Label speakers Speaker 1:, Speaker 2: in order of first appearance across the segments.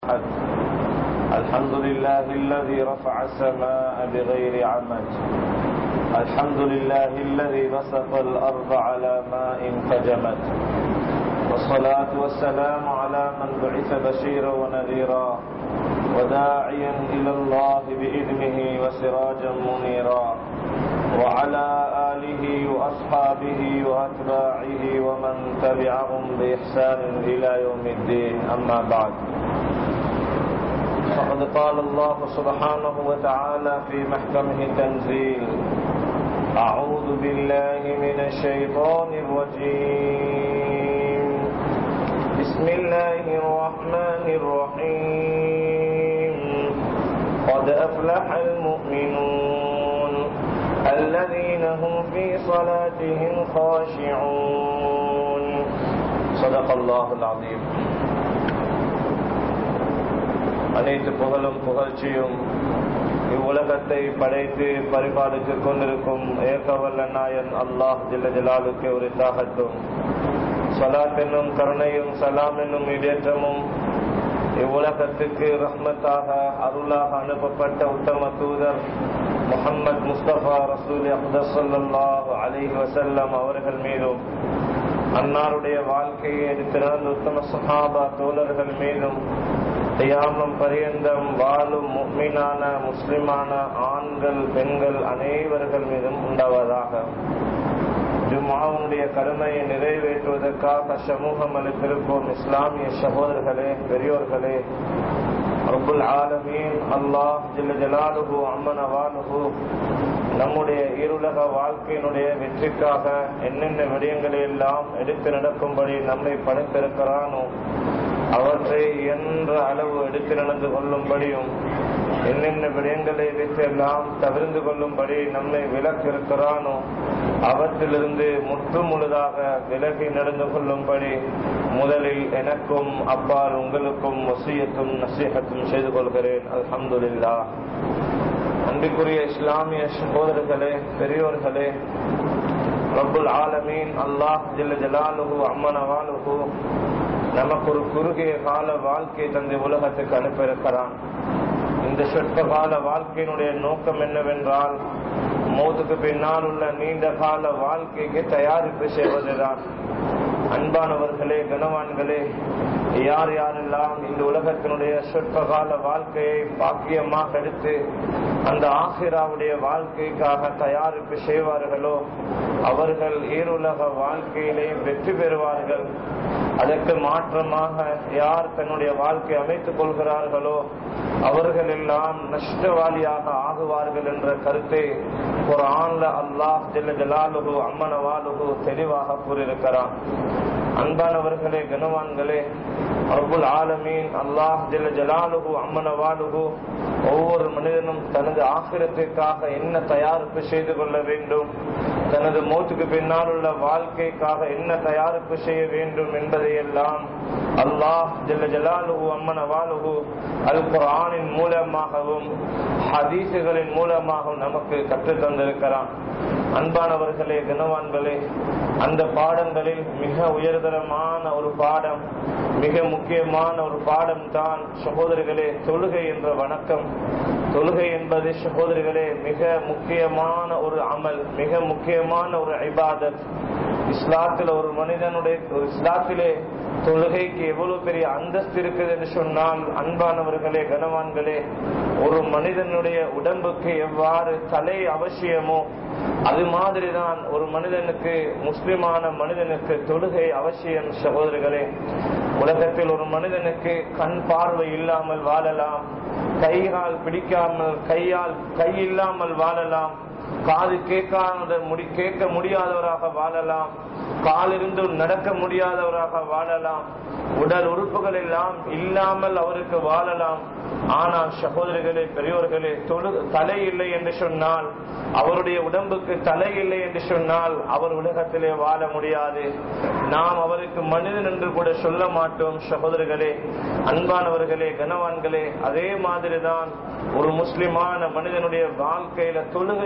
Speaker 1: أحد الحمد لله الذي رفع السماء بغير عمد الحمد لله الذي بسط الأرض على ماء فجمت والصلاة والسلام على من بعث بشيرا ونذيرا وداعيا إلى الله بإذنه وسراجا منيرا وعلى آله وأصحابه وأتباعه ومن تبعهم بإحسان إلى يوم الدين أما بعد فقد قال الله سبحانه وتعالى في محكمه تنزيل أعوذ بالله من الشيطان الرجيم بسم الله الرحمن الرحيم قد أفلح المؤمنون الذين هم في صلاتهم خاشعون صدق الله العظيم அனைத்து புகழும் புகழ்ச்சியும் இவ்வுலகத்தை படைத்து பரிபாலித்துக் கொண்டிருக்கும் ஏகவல்ல நாயன் அல்லாஹ் ஜில்ல ஜலாலுக்கு உரித்தாகட்டும் சலாத் என்னும் கருணையும் சலாம் என்னும் இடேற்றமும் இவ்வுலகத்துக்கு ரஹ்மத்தாக அருளாக அனுப்பப்பட்ட உத்தம தூதர் முகமது முஸ்தபா ரசூல் அஹ்தல்லாஹ் அலிஹி வசல்லம் அவர்கள் மீதும் அன்னாருடைய வாழ்க்கையை எடுத்து நடந்த உத்தம சஹாபா தோழர்கள் மீதும் தியாமம் பரியந்தம் வாழும் முக்மீனான முஸ்லிமான ஆண்கள் பெண்கள் அனைவர்கள் மீதும் உண்டாவதாக ஜுமாவுடைய கடமையை நிறைவேற்றுவதற்காக சமூகம் அளித்திருப்போம் இஸ்லாமிய சகோதரர்களே பெரியோர்களே ரபுல் ஆலமீன் அல்லாஹ் ஜில்ல ஜலாலுகு அம்மன வாலுகு நம்முடைய இருலக வாழ்க்கையினுடைய வெற்றிக்காக என்னென்ன விடயங்களை எல்லாம் எடுத்து நடக்கும்படி நம்மை படைத்திருக்கிறானோ அவற்றை என்ற அளவு எடுத்து நடந்து கொள்ளும்படியும் என்னென்ன விடயங்களை வைத்து எல்லாம் தவிர்ந்து கொள்ளும்படி நம்மை விலக்கிருக்கிறானோ அவற்றிலிருந்து முற்று முழுதாக விலகி நடந்து கொள்ளும்படி முதலில் எனக்கும் அப்பால் உங்களுக்கும் வசியத்தும் நசீகத்தும் செய்து கொள்கிறேன் அல்ஹம்துல்லா அன்பிற்குரிய இஸ்லாமிய சகோதரர்களே பெரியோர்களே ரபுல் ஆலமீன் அல்லாஹ் ஜில்ல ஜலாலுகு அம்மனவாலுகு நமக்கு ஒரு குறுகிய கால வாழ்க்கை தந்து உலகத்துக்கு அனுப்பியிருக்கிறான் இந்த சொற்ப கால வாழ்க்கையினுடைய நோக்கம் என்னவென்றால் மோதுக்கு பின்னால் உள்ள நீண்ட கால வாழ்க்கைக்கு தயாரிப்பு செய்வதுதான் அன்பானவர்களே கனவான்களே யார் யாரெல்லாம் இந்த உலகத்தினுடைய சொற்ப கால வாழ்க்கையை பாக்கியமாக எடுத்து அந்த ஆசிராவுடைய வாழ்க்கைக்காக தயாரிப்பு செய்வார்களோ அவர்கள் ஈருலக வாழ்க்கையிலே வெற்றி பெறுவார்கள் அதற்கு மாற்றமாக யார் தன்னுடைய வாழ்க்கை அமைத்துக் கொள்கிறார்களோ அவர்கள் எல்லாம் நஷ்டவாளியாக ஆகுவார்கள் என்ற கருத்தை ஒரு ஆண்ல அல்லாஹ் ஜெல்ல ஜலாலுகு அம்மனவாலுகு தெளிவாக கூறியிருக்கிறான் அன்பானவர்களே கனவான்களே அபுல் ஆலமீன் அல்லாஹ் ஜெல்ல ஜலாலுகு அம்மனவாலுகு ஒவ்வொரு மனிதனும் தனது ஆசிரத்திற்காக என்ன தயாரிப்பு செய்து கொள்ள வேண்டும் தனது மூத்துக்கு பின்னால் உள்ள வாழ்க்கைக்காக என்ன தயாரிப்பு செய்ய வேண்டும் என்பதையெல்லாம் அல்லாஹ் ஜல்ல ஜலாலுகு அம்மன வாலுகு அல் குரானின் மூலமாகவும் ஹதீசுகளின் மூலமாகவும் நமக்கு கற்றுத் தந்திருக்கிறான் அன்பானவர்களே கனவான்களே அந்த பாடங்களில் மிக உயர்தரமான ஒரு பாடம் மிக முக்கியமான ஒரு பாடம் தான் சகோதரிகளே தொழுகை என்ற வணக்கம் தொழுகை என்பது சகோதரிகளே மிக முக்கியமான ஒரு அமல் மிக முக்கியமான ஒரு ஐபாதத் இஸ்லாத்தில் ஒரு மனிதனுடைய இஸ்லாத்திலே தொழுகைக்கு எவ்வளவு பெரிய அந்தஸ்து இருக்குது என்று சொன்னால் அன்பானவர்களே கனவான்களே ஒரு மனிதனுடைய உடம்புக்கு எவ்வாறு தலை அவசியமோ அது மாதிரிதான் ஒரு மனிதனுக்கு முஸ்லிமான மனிதனுக்கு தொழுகை அவசியம் சகோதரர்களே உலகத்தில் ஒரு மனிதனுக்கு கண் பார்வை இல்லாமல் வாழலாம் கைகால் பிடிக்காமல் கையால் கை இல்லாமல் வாழலாம் காது கேட்காத முடி கேட்க முடியாதவராக வாழலாம் காலிருந்து நடக்க முடியாதவராக வாழலாம் உடல் உறுப்புகள் எல்லாம் இல்லாமல் அவருக்கு வாழலாம் ஆனால் சகோதரிகளே பெரியோர்களே தொழு தலை இல்லை என்று சொன்னால் அவருடைய உடம்புக்கு தலை இல்லை என்று சொன்னால் அவர் உலகத்திலே வாழ முடியாது நாம் அவருக்கு மனிதன் என்று கூட சொல்ல மாட்டோம் சகோதரர்களே அன்பானவர்களே கனவான்களே அதே மாதிரிதான் ஒரு முஸ்லிமான மனிதனுடைய வாழ்க்கையில தொழுகை இல்லை என்று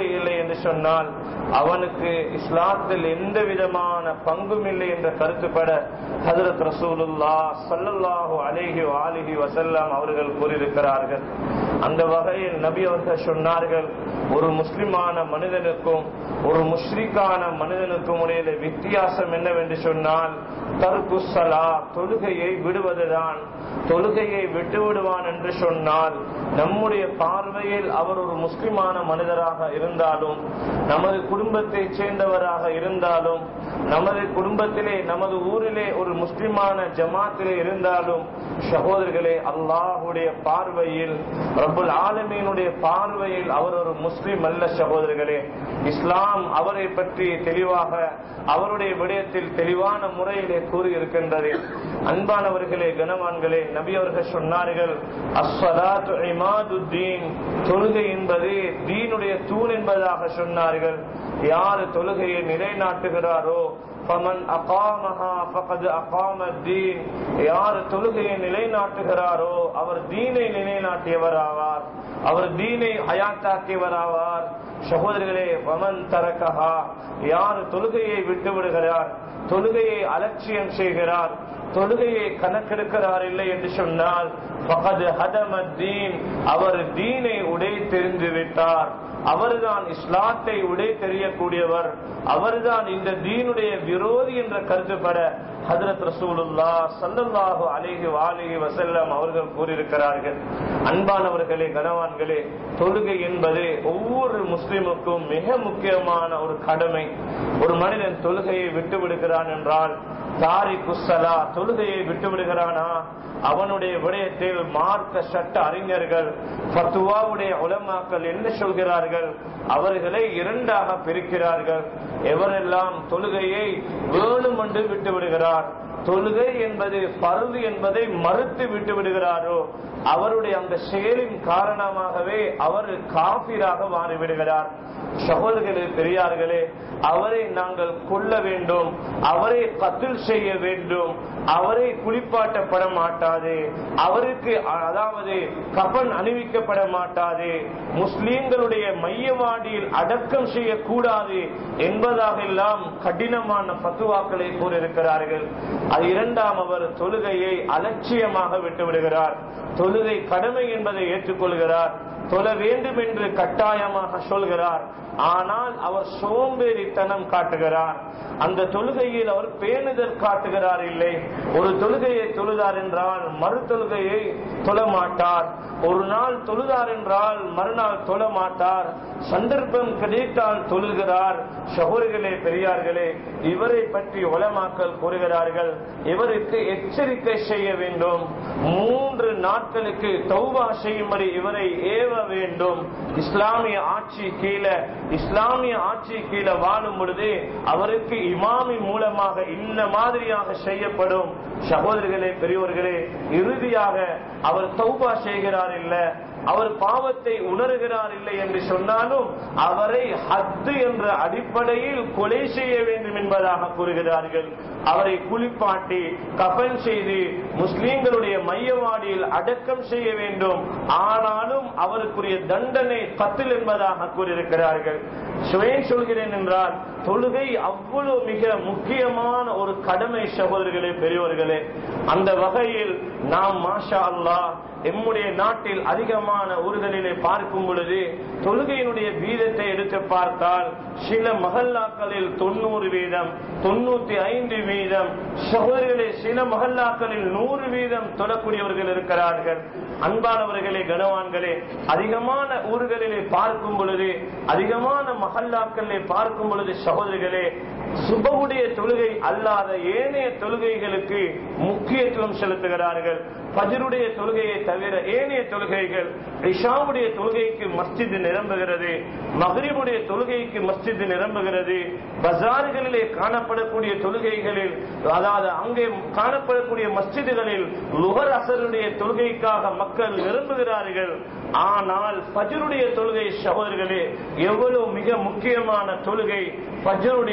Speaker 1: என்று சொன்னால் அவனுக்கு இஸ்லாத்தில் எந்த விதமான பங்கும் இல்லை என்ற கருத்துப்பட ஹதரத் ரசூலுல்லா சல்லல்லாஹு அலேஹி ஆலிஹி வசல்லாம் அவர்கள் கூறியிருக்கிறார்கள் அந்த வகையில் நபி அவர்கள் சொன்னார்கள் ஒரு முஸ்லிமான மனிதனுக்கும் ஒரு முஷ்ரிக்கான மனிதனுக்கும் உடைய வித்தியாசம் என்னவென்று சொன்னால் தர்குசலா தொழுகையை விடுவதுதான் தொழுகையை விட்டு விடுவான் என்று சொன்னால் நம்முடைய பார்வையில் அவர் ஒரு முஸ்லிமான மனிதராக இருந்தாலும் நமது குடும்பத்தை சேர்ந்தவராக இருந்தாலும் நமது குடும்பத்திலே நமது ஊரிலே ஒரு முஸ்லிமான ஜமாத்திலே இருந்தாலும் சகோதரர்களே அல்லாஹுடைய பார்வையில் ரபுல் ஆலமீனுடைய பார்வையில் அவர் ஒரு முஸ்லிம் அல்ல சகோதரர்களே இஸ்லாம் அவரை பற்றி தெளிவாக அவருடைய விடயத்தில் தெளிவான முறையிலே கூறியிருக்கின்றது அன்பானவர்களே கனவான்களே நபி அவர்கள் சொன்னார்கள் அஸ்வலாத்து இமாதுத்தீன் தொழுகை என்பது தீனுடைய தூண் என்பதாக சொன்னார்கள் யார் தொழுகையை நிலைநாட்டுகிறாரோ ஃபமன் அகாமஹா ஃபகத் அகாம தீன் யார் தொழுகையை நிலைநாட்டுகிறாரோ அவர் தீனை நிலைநாட்டியவர் ஆவார் அவர் தீனை ஹயாத்தாக்கியவர் ஆவார் சகோதரர்களே வமன் தரக்கஹா யார் தொழுகையை விட்டு விடுகிறார் தொழுகையை அலட்சியம் செய்கிறார் தொழுகையை கணக்கெடுக்கிறார் இல்லை என்று சொன்னால் ஃபகத் ஹதம தீன் அவர் தீனை உடை தெரிந்து விட்டார் அவர்தான் இஸ்லாத்தை உடை தெரியக்கூடியவர் அவர்தான் இந்த தீனுடைய விரோதி என்ற கருத்துப்பட ஹதரத் ரசூலுல்லா சல்லல்லாஹு அலிஹி வாலிஹி வசல்லம் அவர்கள் கூறியிருக்கிறார்கள் அன்பானவர்களே கனவான்களே தொழுகை என்பது ஒவ்வொரு முஸ்லிமுக்கும் மிக முக்கியமான ஒரு கடமை ஒரு மனிதன் தொழுகையை விட்டு விடுகிறான் என்றால் தாரி குசலா தொழுகையை விட்டு விடுகிறானா அவனுடைய விடயத்தில் மார்க்க சட்ட அறிஞர்கள் பத்துவாவுடைய உலமாக்கள் என்ன சொல்கிறார்கள் அவர்களை இரண்டாக பிரிக்கிறார்கள் எவரெல்லாம் தொழுகையை வேணுமென்று விட்டு விடுகிறார் தொழுகை என்பது பருது என்பதை மறுத்து விட்டு விடுகிறாரோ அவருடைய அந்த செயலின் காரணமாகவே அவர் காபிராக மாறிவிடுகிறார் சகோதரர்களே பெரியார்களே அவரை நாங்கள் கொல்ல வேண்டும் அவரை கத்தில் செய்ய வேண்டும் அவரை குளிப்பாட்டப்பட மாட்டாது அவருக்கு அதாவது கபன் அணிவிக்கப்பட மாட்டாது முஸ்லீம்களுடைய மையவாடியில் அடக்கம் செய்யக்கூடாது என்பதாக எல்லாம் கடினமான பத்துவாக்களை கூறியிருக்கிறார்கள் அது இரண்டாம் அவர் தொழுகையை அலட்சியமாக விட்டு விடுகிறார் தொழுகை கடமை என்பதை ஏற்றுக்கொள்கிறார் தொழ வேண்டும் என்று கட்டாயமாக சொல்கிறார் ஆனால் அவர் சோம்பேறித்தனம் காட்டுகிறார் அந்த தொழுகையில் அவர் பேணுதல் காட்டுகிறார் இல்லை ஒரு தொழுகையை தொழுதார் என்றால் மறு தொழுகையை தொழ மாட்டார் ஒரு நாள் தொழுதார் என்றால் மறுநாள் தொழ மாட்டார் சந்தர்ப்பம் கிடைத்தால் தொழுகிறார் சகோதரிகளே பெரியார்களே இவரை பற்றி உலமாக்கல் கூறுகிறார்கள் இவருக்கு எச்சரிக்கை செய்ய வேண்டும் மூன்று நாட்களுக்கு தௌபா செய்யும்படி இவரை ஏவ வேண்டும் இஸ்லாமிய ஆட்சி கீழே இஸ்லாமிய ஆட்சி கீழே வாழும் பொழுது அவருக்கு இமாமி மூலமாக இந்த மாதிரியாக செய்யப்படும் சகோதரிகளே பெரியோர்களே இறுதியாக அவர் தௌபா செய்கிறார் இல்ல அவர் பாவத்தை உணர்கிறார் இல்லை என்று சொன்னாலும் அவரை ஹத்து என்ற அடிப்படையில் கொலை செய்ய வேண்டும் என்பதாக கூறுகிறார்கள் அவரை குளிப்பாட்டி கபன் செய்து முஸ்லீம்களுடைய மையவாடியில் அடக்கம் செய்ய வேண்டும் ஆனாலும் அவருக்குரிய தண்டனை கத்தில் என்பதாக கூறியிருக்கிறார்கள் சுவையை சொல்கிறேன் என்றால் தொழுகை அவ்வளவு மிக முக்கியமான ஒரு கடமை சகோதரர்களே பெரியவர்களே அந்த வகையில் நாம் மாஷா அல்லாஹ் எம்முடைய நாட்டில் அதிகமான ஊர்களிலே பார்க்கும் பொழுது தொழுகையினுடைய வீதத்தை எடுத்து பார்த்தால் சில மகல்லாக்களில் தொண்ணூறு வீதம் தொண்ணூத்தி ஐந்து வீதம் சகோதரிகளே சில மகல்லாக்களில் நூறு வீதம் தொழக்கூடியவர்கள் இருக்கிறார்கள் அன்பானவர்களே கனவான்களே அதிகமான ஊர்களிலே பார்க்கும் பொழுது அதிகமான மகல்லாக்களிலே பார்க்கும் பொழுது சகோதரிகளே சுபவுடைய தொழுகை அல்லாத ஏனைய தொழுகைகளுக்கு முக்கியத்துவம் செலுத்துகிறார்கள் பஜருடைய தொழுகையை தவிர ஏனைய தொழுகைகள் இஷாவுடைய தொழுகைக்கு மஸ்ஜித் நிரம்புகிறது மகரிபுடைய தொழுகைக்கு மஸ்ஜித் நிரம்புகிறது பஜார்களிலே காணப்படக்கூடிய தொழுகைகளில் அதாவது அங்கே காணப்படக்கூடிய மஸ்ஜிதுகளில் லுகர் அசருடைய தொழுகைக்காக மக்கள் நிரம்புகிறார்கள் ஆனால் பஜருடைய தொழுகை சகோதரர்களே எவ்வளவு மிக முக்கியமான தொழுகை பஜருடைய தொழுகை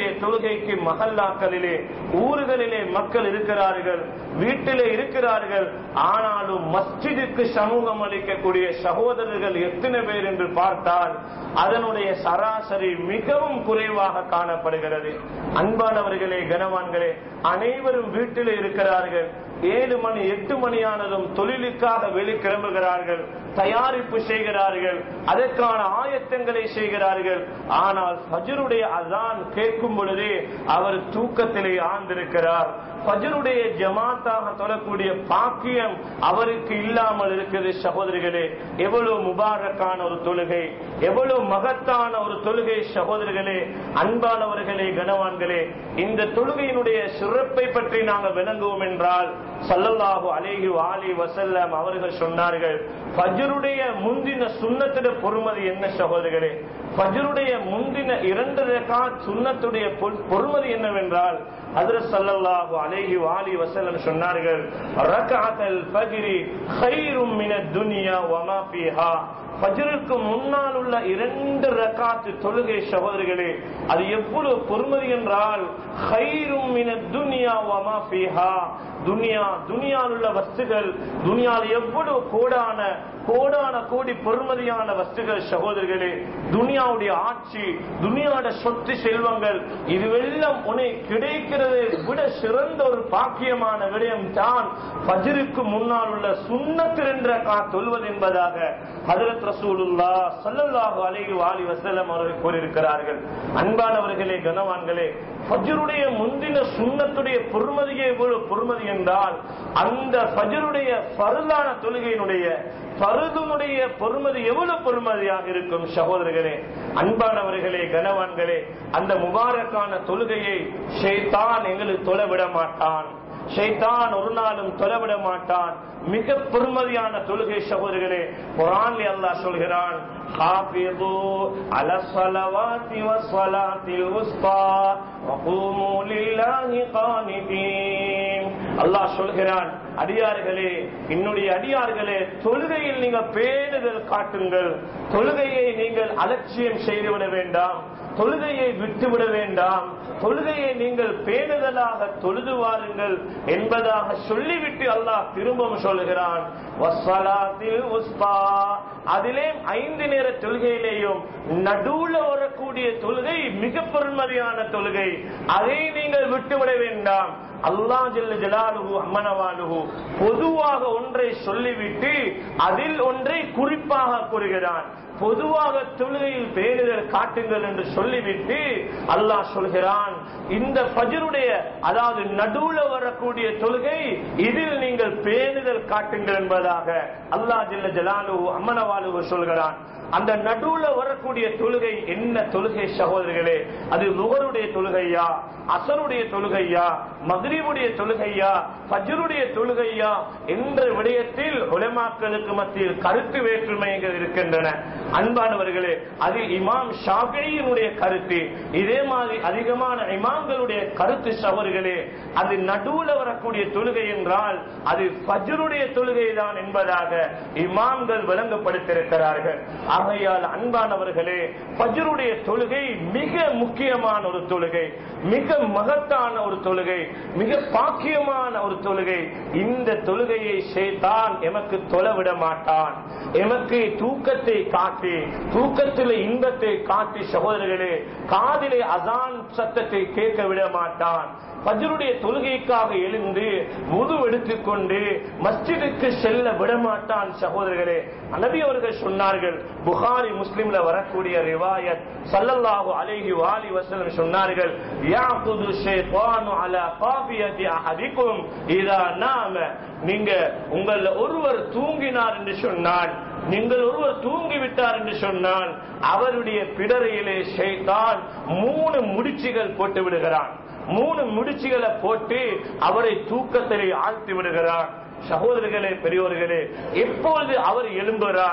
Speaker 1: தொழுகைக்கு மஹல்லாக்களிலே ஊர்களிலே மக்கள் இருக்கிறார்கள் வீட்டிலே இருக்கிறார்கள் ஆனாலும் மஸ்ஜிதுக்கு சமூகம் அளிக்கக்கூடிய சகோதரர்கள் எத்தனை பேர் என்று பார்த்தால் அதனுடைய சராசரி மிகவும் குறைவாக காணப்படுகிறது அன்பானவர்களே கனவான்களே அனைவரும் வீட்டில் இருக்கிறார்கள் ஏழு மணி எட்டு மணியானதும் தொழிலுக்காக வெளிக்கிளம்புகிறார்கள் தயாரிப்பு செய்கிறார்கள் அதற்கான ஆயத்தங்களை செய்கிறார்கள் ஆனால் ஃபஜருடைய அதான் கேட்கும் பொழுதே அவர் தூக்கத்திலே ஆழ்ந்திருக்கிறார் ஃபஜருடைய ஜமாத்தாக தொழக்கூடிய பாக்கியம் அவருக்கு இல்லாமல் இருக்குது சகோதரிகளே எவ்வளவு முபாரக்கான ஒரு தொழுகை எவ்வளவு மகத்தான ஒரு தொழுகை சகோதரிகளே அன்பானவர்களே கனவான்களே இந்த தொழுகையினுடைய சிறப்பை பற்றி நாங்கள் விளங்குவோம் என்றால் சல்லல்லாஹு அலேஹி வாலி வசல்லம் அவர்கள் சொன்னார்கள் ஃபஜருடைய முந்தின சுண்ணத்திட பொறுமதி என்ன சகோதரிகளே ஃபஜருடைய முந்தின இரண்டு ரகாத் சுண்ணத்துடைய பொ- பொறுமதி என்னவென்றால் ஹஜ்ரத் ஸல்லல்லாஹு அலைஹி வாலி வஸல்லம் சொன்னார்கள் ரக்அத்தல் ஃபஜ்ரி கைரும் மினத் துன்யா வமா ஃபீஹா ஃபஜ்ருக்கு முன்னால் உள்ள இரண்டு ரகாத்து தொழுகை சகோதரிகளே அது எவ்வளவு பொறுமதி என்றால் கைரும் மினத் துன்யா வமா ஃபீஹா துனியா துனியாவில் உள்ள வஸ்துகள் துனியாவில் எவ்வளவு கோடான கோடான கோடி பொறுமதியான வஸ்துகள் சகோதரர்களே துனியாவுடைய ஆட்சி துனியாவோட சொத்து செல்வங்கள் இதுவெல்லாம் உன்னை கிடைக்கிறதை விட சிறந்த ஒரு பாக்கியமான விடயம் தான் பஜருக்கு முன்னால் உள்ள சுண்ணத்து என்ற கா தொல்வது என்பதாக ஹதரத் ரசூலுல்லா ஸல்லல்லாஹு அலைஹி வாலி வஸல்லம் அவர்கள் கூறியிருக்கிறார்கள் அன்பானவர்களே கனவான்களே ஃபஜ்ருடைய முந்தின சுண்ணத்துடைய பொறுமதியே எவ்வளவு பொறுமதி என்றால் அந்த ஃபஜ்ருடைய ஃபர்லான தொழுகையினுடைய பருதுனுடைய பொறுமதி எவ்வளவு பொறுமதியாக இருக்கும் சகோதரர்களே அன்பானவர்களே கனவான்களே அந்த முபாரக்கான தொழுகையை ஷைத்தான் எங்களுக்கு தொலை விட மாட்டான் ஷைத்தான் ஒரு நாளும் தொலைவிட மாட்டான் மிக பெருமதியான தொழுகை சகோதரர்களே குரான்ல அல்லாஹ் சொல்கிறான் حافظوا على الصلوات والصلاة الوسطى وقوموا لله قانتين அல்லாஹ் சொல்கிறான் அடியார்களே என்னுடைய அடியார்களே தொழுகையில் நீங்க பேணுதல் காட்டுங்கள் தொழுகையை நீங்கள் அலட்சியம் செய்துவிட வேண்டாம் தொழுகையை விட்டுவிட வேண்டாம் தொழுகையை நீங்கள் பேணுதலாக தொழுது வாருங்கள் என்பதாக சொல்லிவிட்டு அல்லாஹ் திரும்பவும் சொல்கிறான் வஸ்ஸலாத்தில் உஸ்தா. அதிலே ஐந்து நேர தொழுகையிலேயும் நடுவுல வரக்கூடிய தொழுகை மிக பெருமதியான தொழுகை அதை நீங்கள் விட்டுவிட வேண்டாம் அல்லாஹ் ஜல்ல ஜலாலுஹு அம்மனவாலுஹு பொதுவாக ஒன்றை சொல்லிவிட்டு அதில் ஒன்றை குறிப்பாக கூறுகிறான் பொதுவாக தொழுகையில் பேணுதல் காட்டுங்கள் என்று சொல்லிவிட்டு அல்லாஹ் சொல்கிறான் இந்த பஜருடைய அதாவது நடுவுல வரக்கூடிய தொழுகை இதில் நீங்கள் பேணுதல் காட்டுங்கள் என்பதாக அல்லாஹ் ஜல்ல ஜலாலு அம்மனவாலு சொல்கிறான் அந்த நடுவுல வரக்கூடிய தொழுகை என்ன தொழுகை சகோதரர்களே அது நுகருடைய தொழுகையா அசருடைய தொழுகையா மக்ரீபுடைய தொழுகையா ஃபஜ்ருடைய தொழுகையா என்ற விடயத்தில் உலமாக்களுக்கு மத்தியில் கருத்து வேற்றுமைகள் இருக்கின்றன அன்பானவர்களே அது இமாம் ஷாஃபியினுடைய கருத்து இதே மாதிரி அதிகமான இமாம்களுடைய கருத்து சவர்களே அது நடுவுல வரக்கூடிய தொழுகை என்றால் அது ஃபஜ்ருடைய தொழுகை தான் என்பதாக இமாம்கள் விளங்கப்படுத்தியிருக்கிறார்கள் ஆகையால் அன்பானவர்களே ஃபஜ்ருடைய தொழுகை மிக முக்கியமான ஒரு தொழுகை மிக மகத்தான ஒரு தொழுகை மிக பாக்கியமான ஒரு தொழுகை இந்த தொழுகையை செய்தான் எமக்கு தொலைவிட மாட்டான் எமக்கு தூக்கத்தை காட்டி தூக்கத்திலே இன்பத்தை காட்டி சகோதரர்களே காதிலே அசான் சத்தத்தை கேட்க விட மாட்டான் பஜருடைய தொழுகைக்காக எழுந்து முது எடுத்துக்கொண்டு மஸ்ஜிதுக்கு செல்ல விடமாட்டான் சகோதரர்களே நபி அவர்கள் சொன்னார்கள் புகாரி முஸ்லிம்ல வரக்கூடிய ரிவாயத் சல்லல்லாஹு அலைஹி வாலி வஸல்லம் சொன்னார்கள் யாகுது ஷைத்தானு அலா காஃபியத்தி அஹதிக்கும் இதா நாம நீங்க உங்கள ஒருவர் தூங்கினார் என்று சொன்னால் நீங்கள் ஒருவர் தூங்கிவிட்டார் என்று சொன்னால் அவருடைய பிடரையிலே ஷைத்தான் மூணு முடிச்சுகள் போட்டு விடுகிறான் மூணு முடிச்சுகளை போட்டு அவரை தூக்கத்திலே ஆழ்த்தி விடுகிறார் சகோதரர்களே பெரியோர்களே எப்பொழுது அவர் எழும்புகிறார்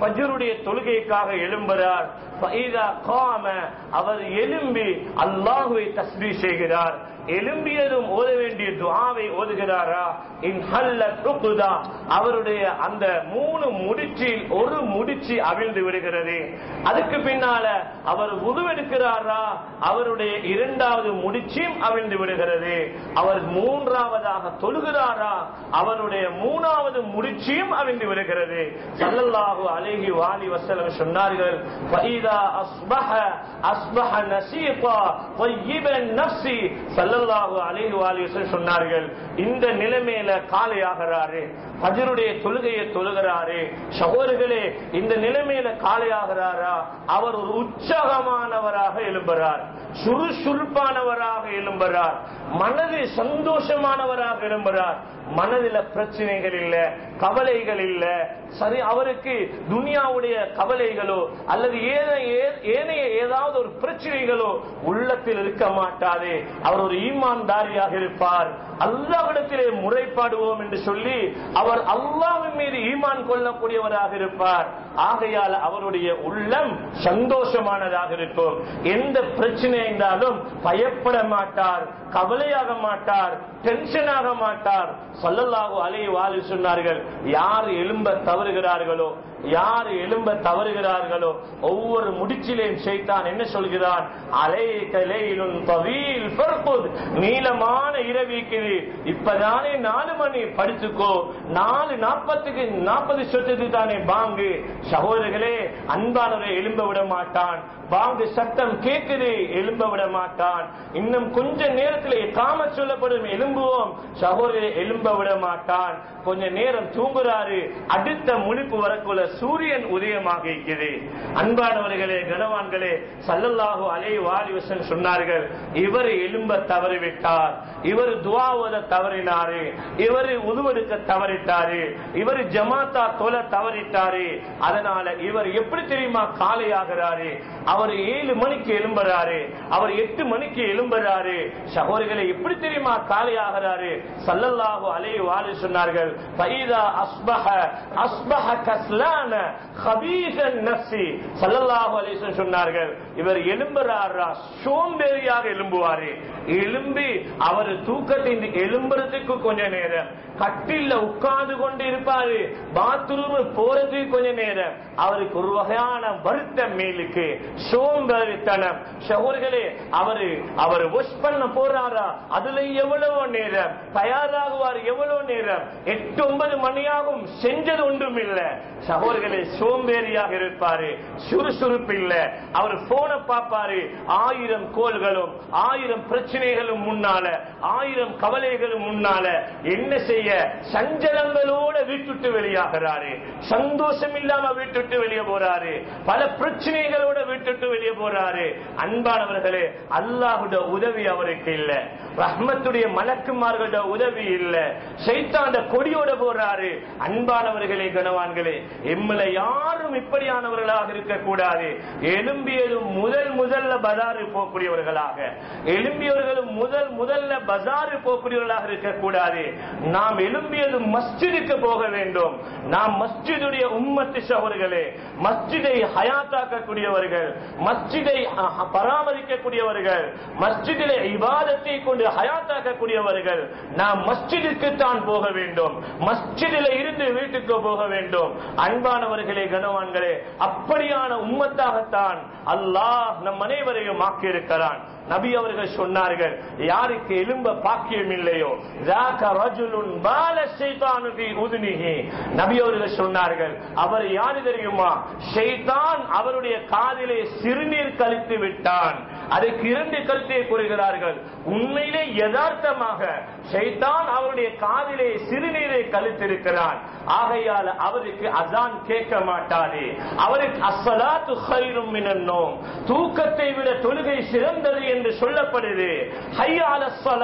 Speaker 1: ஃபஜ்ருடைய தொழுகைக்காக எழும்புகிறார் ஃபைதா காம அவர் எழும்பி அல்லாஹுவை தஸ்பீ செய்கிறார் எழும்பியதும் ஓத வேண்டிய துஆவை ஓதுகிறாரா இன் ஹல்லத் உக்தா அவருடைய அந்த மூணு முடிச்சில் ஒரு முடிச்சு அவிழ்ந்து விடுகிறது அதுக்கு பின்னால அவர் உருவெடுக்கிறாரா அவருடைய இரண்டாவது முடிச்சும் அவிழ்ந்து விடுகிறது அவர் மூன்றாவதாக தொழுகிறாரா அவருடைய மூணாவது முடிச்சியும் அவிழ்ந்து விடுகிறது சல்லல்லாஹு அலைஹி வாலி வஸல்லம் சொன்னார்கள் ஃபைதா அஸ்பஹ அஸ்பஹ நசீகா طيبا நஃப்ஸி சல்லல்லாஹு அலைஹி வாலி வஸல்லம் சொன்னார்கள் இந்த நிலைமையில காலையாகிறாரு ஃபஜ்ருடைய தொழுகையை தொழுகிறாரு சகோதரர்களே இந்த நிலைமையில காலையாகிறாரா அவர் ஒரு உற்சாகமானவராக எழும்புகிறார் சுறுசுறுப்பானவராக எழும்புகிறார் மனது சந்தோஷமானவராக எழும்புகிறார் மனதில பிரச்சனைகள் இல்ல கவலைகள் இல்ல சரி அவருக்கு துனியாவுடைய கவலைகளோ அல்லது ஏத- ஏ- ஏனைய ஏதாவது ஒரு பிரச்சனைகளோ உள்ளத்தில் இருக்க மாட்டாது அவர் ஒரு ஈமான்தாரியாக இருப்பார் அல்லாவிடத்திலே முறைப்பாடுவோம் என்று சொல்லி அவர் அல்லாவின் மீது ஈமான் கொள்ளக்கூடியவராக இருப்பார் ஆகையால் அவருடைய உள்ளம் சந்தோஷமானதாக இருக்கும் எந்த பிரச்சனை இருந்தாலும் பயப்பட மாட்டார் கவலையாக மாட்டார் டென்ஷன் ஆக மாட்டார் சொல்லல்லாஹு அலை வாலி சொன்னார்கள் யார் எழும்ப தவறுகிறார்களோ யார் எழும்ப தவறுகிறார்களோ ஒவ்வொரு முடிச்சிலையும் செய்தான் என்ன சொல்கிறான் அலை கலையிலும் தவீல் ஃபர்குத் நீளமான இரவிக்குது இப்பதானே நாலு மணி படிச்சுக்கோ நாலு நாற்பத்துக்கு நாற்பது சொத்துக்கு தானே பாங்கு சகோதரர்களே அன்பானவரை எழும்ப விட மாட்டான் பாங்கு சத்தம் கேட்குது எழும்ப விட மாட்டான் இன்னும் கொஞ்ச நேரத்தில் காம சொல்லப்படும் எழும்புவோம் சகோதரி எழும்ப விட மாட்டான் கொஞ்ச நேரம் தூங்குறாரு அடுத்த முழிப்பு வரக்குள்ள சூரியன் உதயமாக இருக்கிறது அன்பானவர்களே கனவான்களே சல்லல்லாஹு அலை வாலிவசன் சொன்னார்கள் இவர் எழும்ப தவறிவிட்டார் இவர் துவாவத தவறினாரு இவர் உதுவெடுக்க தவறிட்டாரு இவர் ஜமாத்தா தொல தவறிட்டாரு அதனால இவர் எப்படி தெரியுமா காலையாகிறாரு அவர் ஏழு மணிக்கு எழும்புறாரு அவர் எட்டு மணிக்கு எழும்புறாரு சகோதரிகளை எப்படி தெரியுமா காலையாகிறாரு சல்லல்லாஹு அலை வாலி சொன்னார்கள் ஃபைதா அஸ்பஹ அஸ்பஹ கஸ்லான கபீசன் நஃப்ஸி ஸல்லல்லாஹு அலைஹி வஸல்லம் சொன்னார்கள் இவர் எழும்புறாரா சோம்பேறியாக எழும்புவாரு எழும்பி அவர் தூக்கத்தின் எழும்புறதுக்கு கொஞ்ச நேரம் கட்டில்ல உட்கார்ந்து கொண்டு இருப்பாரு பாத்ரூம் போறதுக்கு கொஞ்ச நேரம் அவருக்கு ஒரு வகையான வருத்தம் மேலுக்கு சோம்பேறித்தனம் சகோதரர்களே அவரு அவர் வாஷ் பண்ண போறாரா அதுல எவ்வளவு நேரம் தயாராகுவார் எவ்வளவு நேரம் எட்டு ஒன்பது மணியாகும் செஞ்சது ஒன்றும் இல்ல சகோதரர்களே சோம்பேறியாக இருப்பாரு சுறுசுறுப்பு இல்ல அவர் போனை பார்ப்பாரு ஆயிரம் கோள்களும் ஆயிரம் பிரச்சனைகளும் முன்னால ஆயிரம் கவலைகளும் முன்னால என்ன செய்ய சஞ்சலங்களோட வீட்டுட்டு வெளியாகிறாரு சந்தோஷம் இல்லாம வீட்டுட்டு வெளியே போறாரு பல பிரச்சனைகளோட வீட்டுட்டு வெளியே போறாரு அன்பானவர்களே அல்லாஹுட உதவி அவருக்கு இல்ல ரஹ்மத்துடைய மலக்குமார்களோட உதவி இல்ல சைத்தாண்ட கொடியோட போறாரு அன்பானவர்களே கனவான்களே எம்மள யாரும் இப்படியானவர்களாக இருக்க கூடாது எழும்பியதும் முதல் முதல்ல பஜாரு போகக்கூடியவர்களாக எழும்பியவர்களும் முதல் முதல்ல பஜாரு போகக்கூடியவர்களாக இருக்கக்கூடாது நாம் எழும்பியதும் மஸ்ஜிதுக்கு போக வேண்டும் நாம் மஸ்ஜிதுடைய உம்மத்து சகோதரர்களே மஸ்ஜிதை ஹயாத்தாக்கக்கூடியவர்கள் மஸ்ஜிதை அஹ், பராமரிக்கக்கூடியவர்கள் மஸ்ஜிதிலே இபாதத்தை கொண்டு ஹயாத்தாக்கக்கூடியவர்கள் நாம் மஸ்ஜிதுக்கு தான் போக வேண்டும் மஸ்ஜிதில இருந்து வீட்டுக்கு போக வேண்டும் அன்பானவர்களே கனவான்களே அப்படியான உம்மத்தாகத்தான் அல்லாஹ் நம் அனைவரையும் ஆக்கியிருக்கிறான் நபி அவர்கள் சொன்னார்கள் யாருக்கு எலும்ப பாக்கியம் இல்லையோ ذاك رجل بال الشيطان في اذنه நபி அவர்கள் சொன்னார்கள் அவர் யாரு தெரியுமா ஷைத்தான் அவருடைய காதிலே சிறுநீர் கழித்து விட்டான் அதுக்கு இரண்டு கருத்தை கூறுகிறார்கள் உண்மையிலே யதார்த்தமாக ஷைத்தான் அவருடைய காதிலே சிறுநீரை கழித்திருக்கிறான் ஆகையால் அவருக்கு அதான் கேட்க மாட்டாது அவருக்கு அஸ்ஸலாத்து ஹைரும் மினன் நோம் தூக்கத்தை விட தொழுகை சிறந்தது என்று சொல்லப்படுது ஹையால ஸலா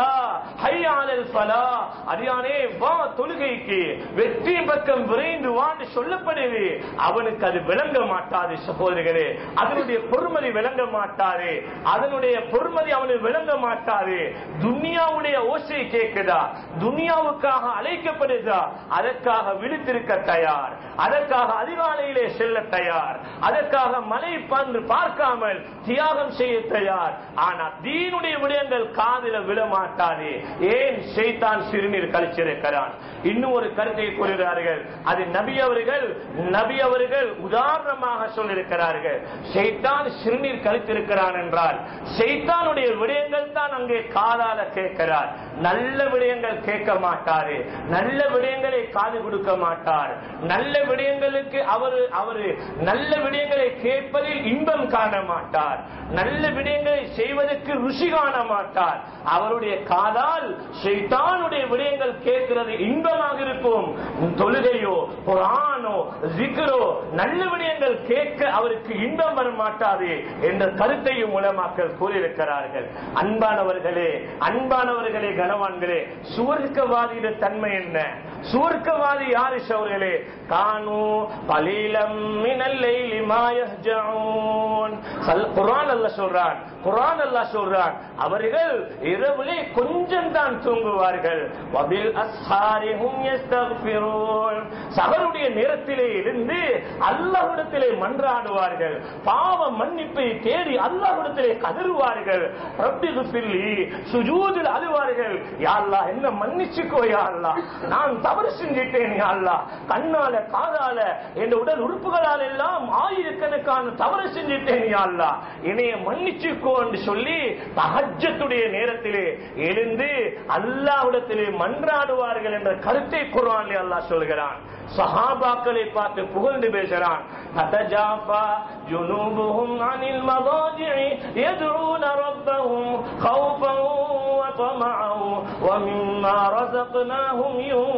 Speaker 1: ஹையாலல் ஃபலா அரியானே வா தொழுகைக்கு வெற்றி பக்கம் விரைந்து வான்னு சொல்லப்படுது அவனுக்கு அது விளங்க மாட்டாது சகோதரிகளே அதனுடைய பொறுமதி விளங்க மாட்டாது அதனுடைய பொறுமதி அவனுக்கு விளங்க மாட்டாது துனியாவுடைய ஓசை கேட்குதா துனியாவுக்காக அழைக்கப்படுதா அதற்காக விழித்திருக்க தயார் அதற்காக அதிகாலையிலே செல்ல தயார் அதற்காக மலை பன்று பார்க்காமல் தியாகம் செய்ய தயார் ஆனா தீனுடைய விடயங்கள் காதில விழ மாட்டாது ஏன் செய்தான் சிறுநீர் கழிச்சிருக்கிறான் இன்னும் ஒரு கருத்தை கூறுகிறார்கள் அது நபி அவர்கள் நபி அவர்கள் உதாரணமாக சொல்லியிருக்கிறார்கள் செய்தான் சிறுநீர் கழித்திருக்கிறான் என்றால் செய்தானுடைய விடயங்கள் தான் அங்கே காதால கேட்கிறார் நல்ல விடயங்கள் கேட்க மாட்டாரு நல்ல விடயங்களை காது கொடுக்க மாட்டார் நல்ல விடயங்களுக்கு அவரு அவரு நல்ல விடயங்களை கேட்பதில் இன்பம் காண மாட்டார் நல்ல விடயங்களை செய்வதற்கு ருசி காண மாட்டார் அவருடைய காதால் ஷைத்தானுடைய விடயங்கள் கேட்கிறது இன்பமாக இருக்கும் தொழுகையோ குரானோ ஜிக்ரோ நல்ல விடயங்கள் கேட்க அவருக்கு இன்பம் வர மாட்டாது என்ற கருத்தையும் உலமாக்கள் கூறியிருக்கிறார்கள் அன்பானவர்களே அன்பானவர்களே கனவான்களே சுவர்க்கவாதியிட தன்மை என்ன சுவர்க்கவாதி யாரு சவர்களே கானு பலீலம் மினல்லை குரான் அல்ல சொல்றான் குரான் அல்ல சொல்றான் அவர்கள் இரவிலே கொஞ்சம் தான் தூங்குவார்கள் வபில் அஸ்ஹாரிஹும் யஸ்தக்ஃபிரூன் சகருடைய நேரத்திலே இருந்து அல்லாஹ்விடத்திலே மன்றாடுவார்கள் பாவ மன்னிப்பை தேடி அல்லாஹ்விடத்திலே கதறுவார்கள் ரப்பி குஃபில்லி சுஜூதில் அழுவார்கள் யா அல்லாஹ் என்ன மன்னிச்சுக்கோ யா அல்லாஹ் நான் தவறு செஞ்சிட்டேன் யா அல்லாஹ் கண்ணால காதால என் உடல் உறுப்புகளால் எல்லாம் ஆயிரக்கணக்கான தவறு செஞ்சிட்டேன் யா அல்லாஹ் என்னைய மன்னிச்சுக்கோ என்று சொல்லி தஹஜ்ஜத்துடைய நேரத்திலே எழுந்து அல்லாஹ்விடத்திலே மன்றாடுவார்கள் என்ற கருத்தை குர்ஆனிலே அல்லாஹ் சொல்கிறான் சஹாபாக்களை பார்த்து புகழ்ந்து பேசுறான் ததஜாஃபா ஜுனூபுஹும் அனில் மதாஜிஇ يدعون ربهم خوفا وطمعا ومما رزقناهم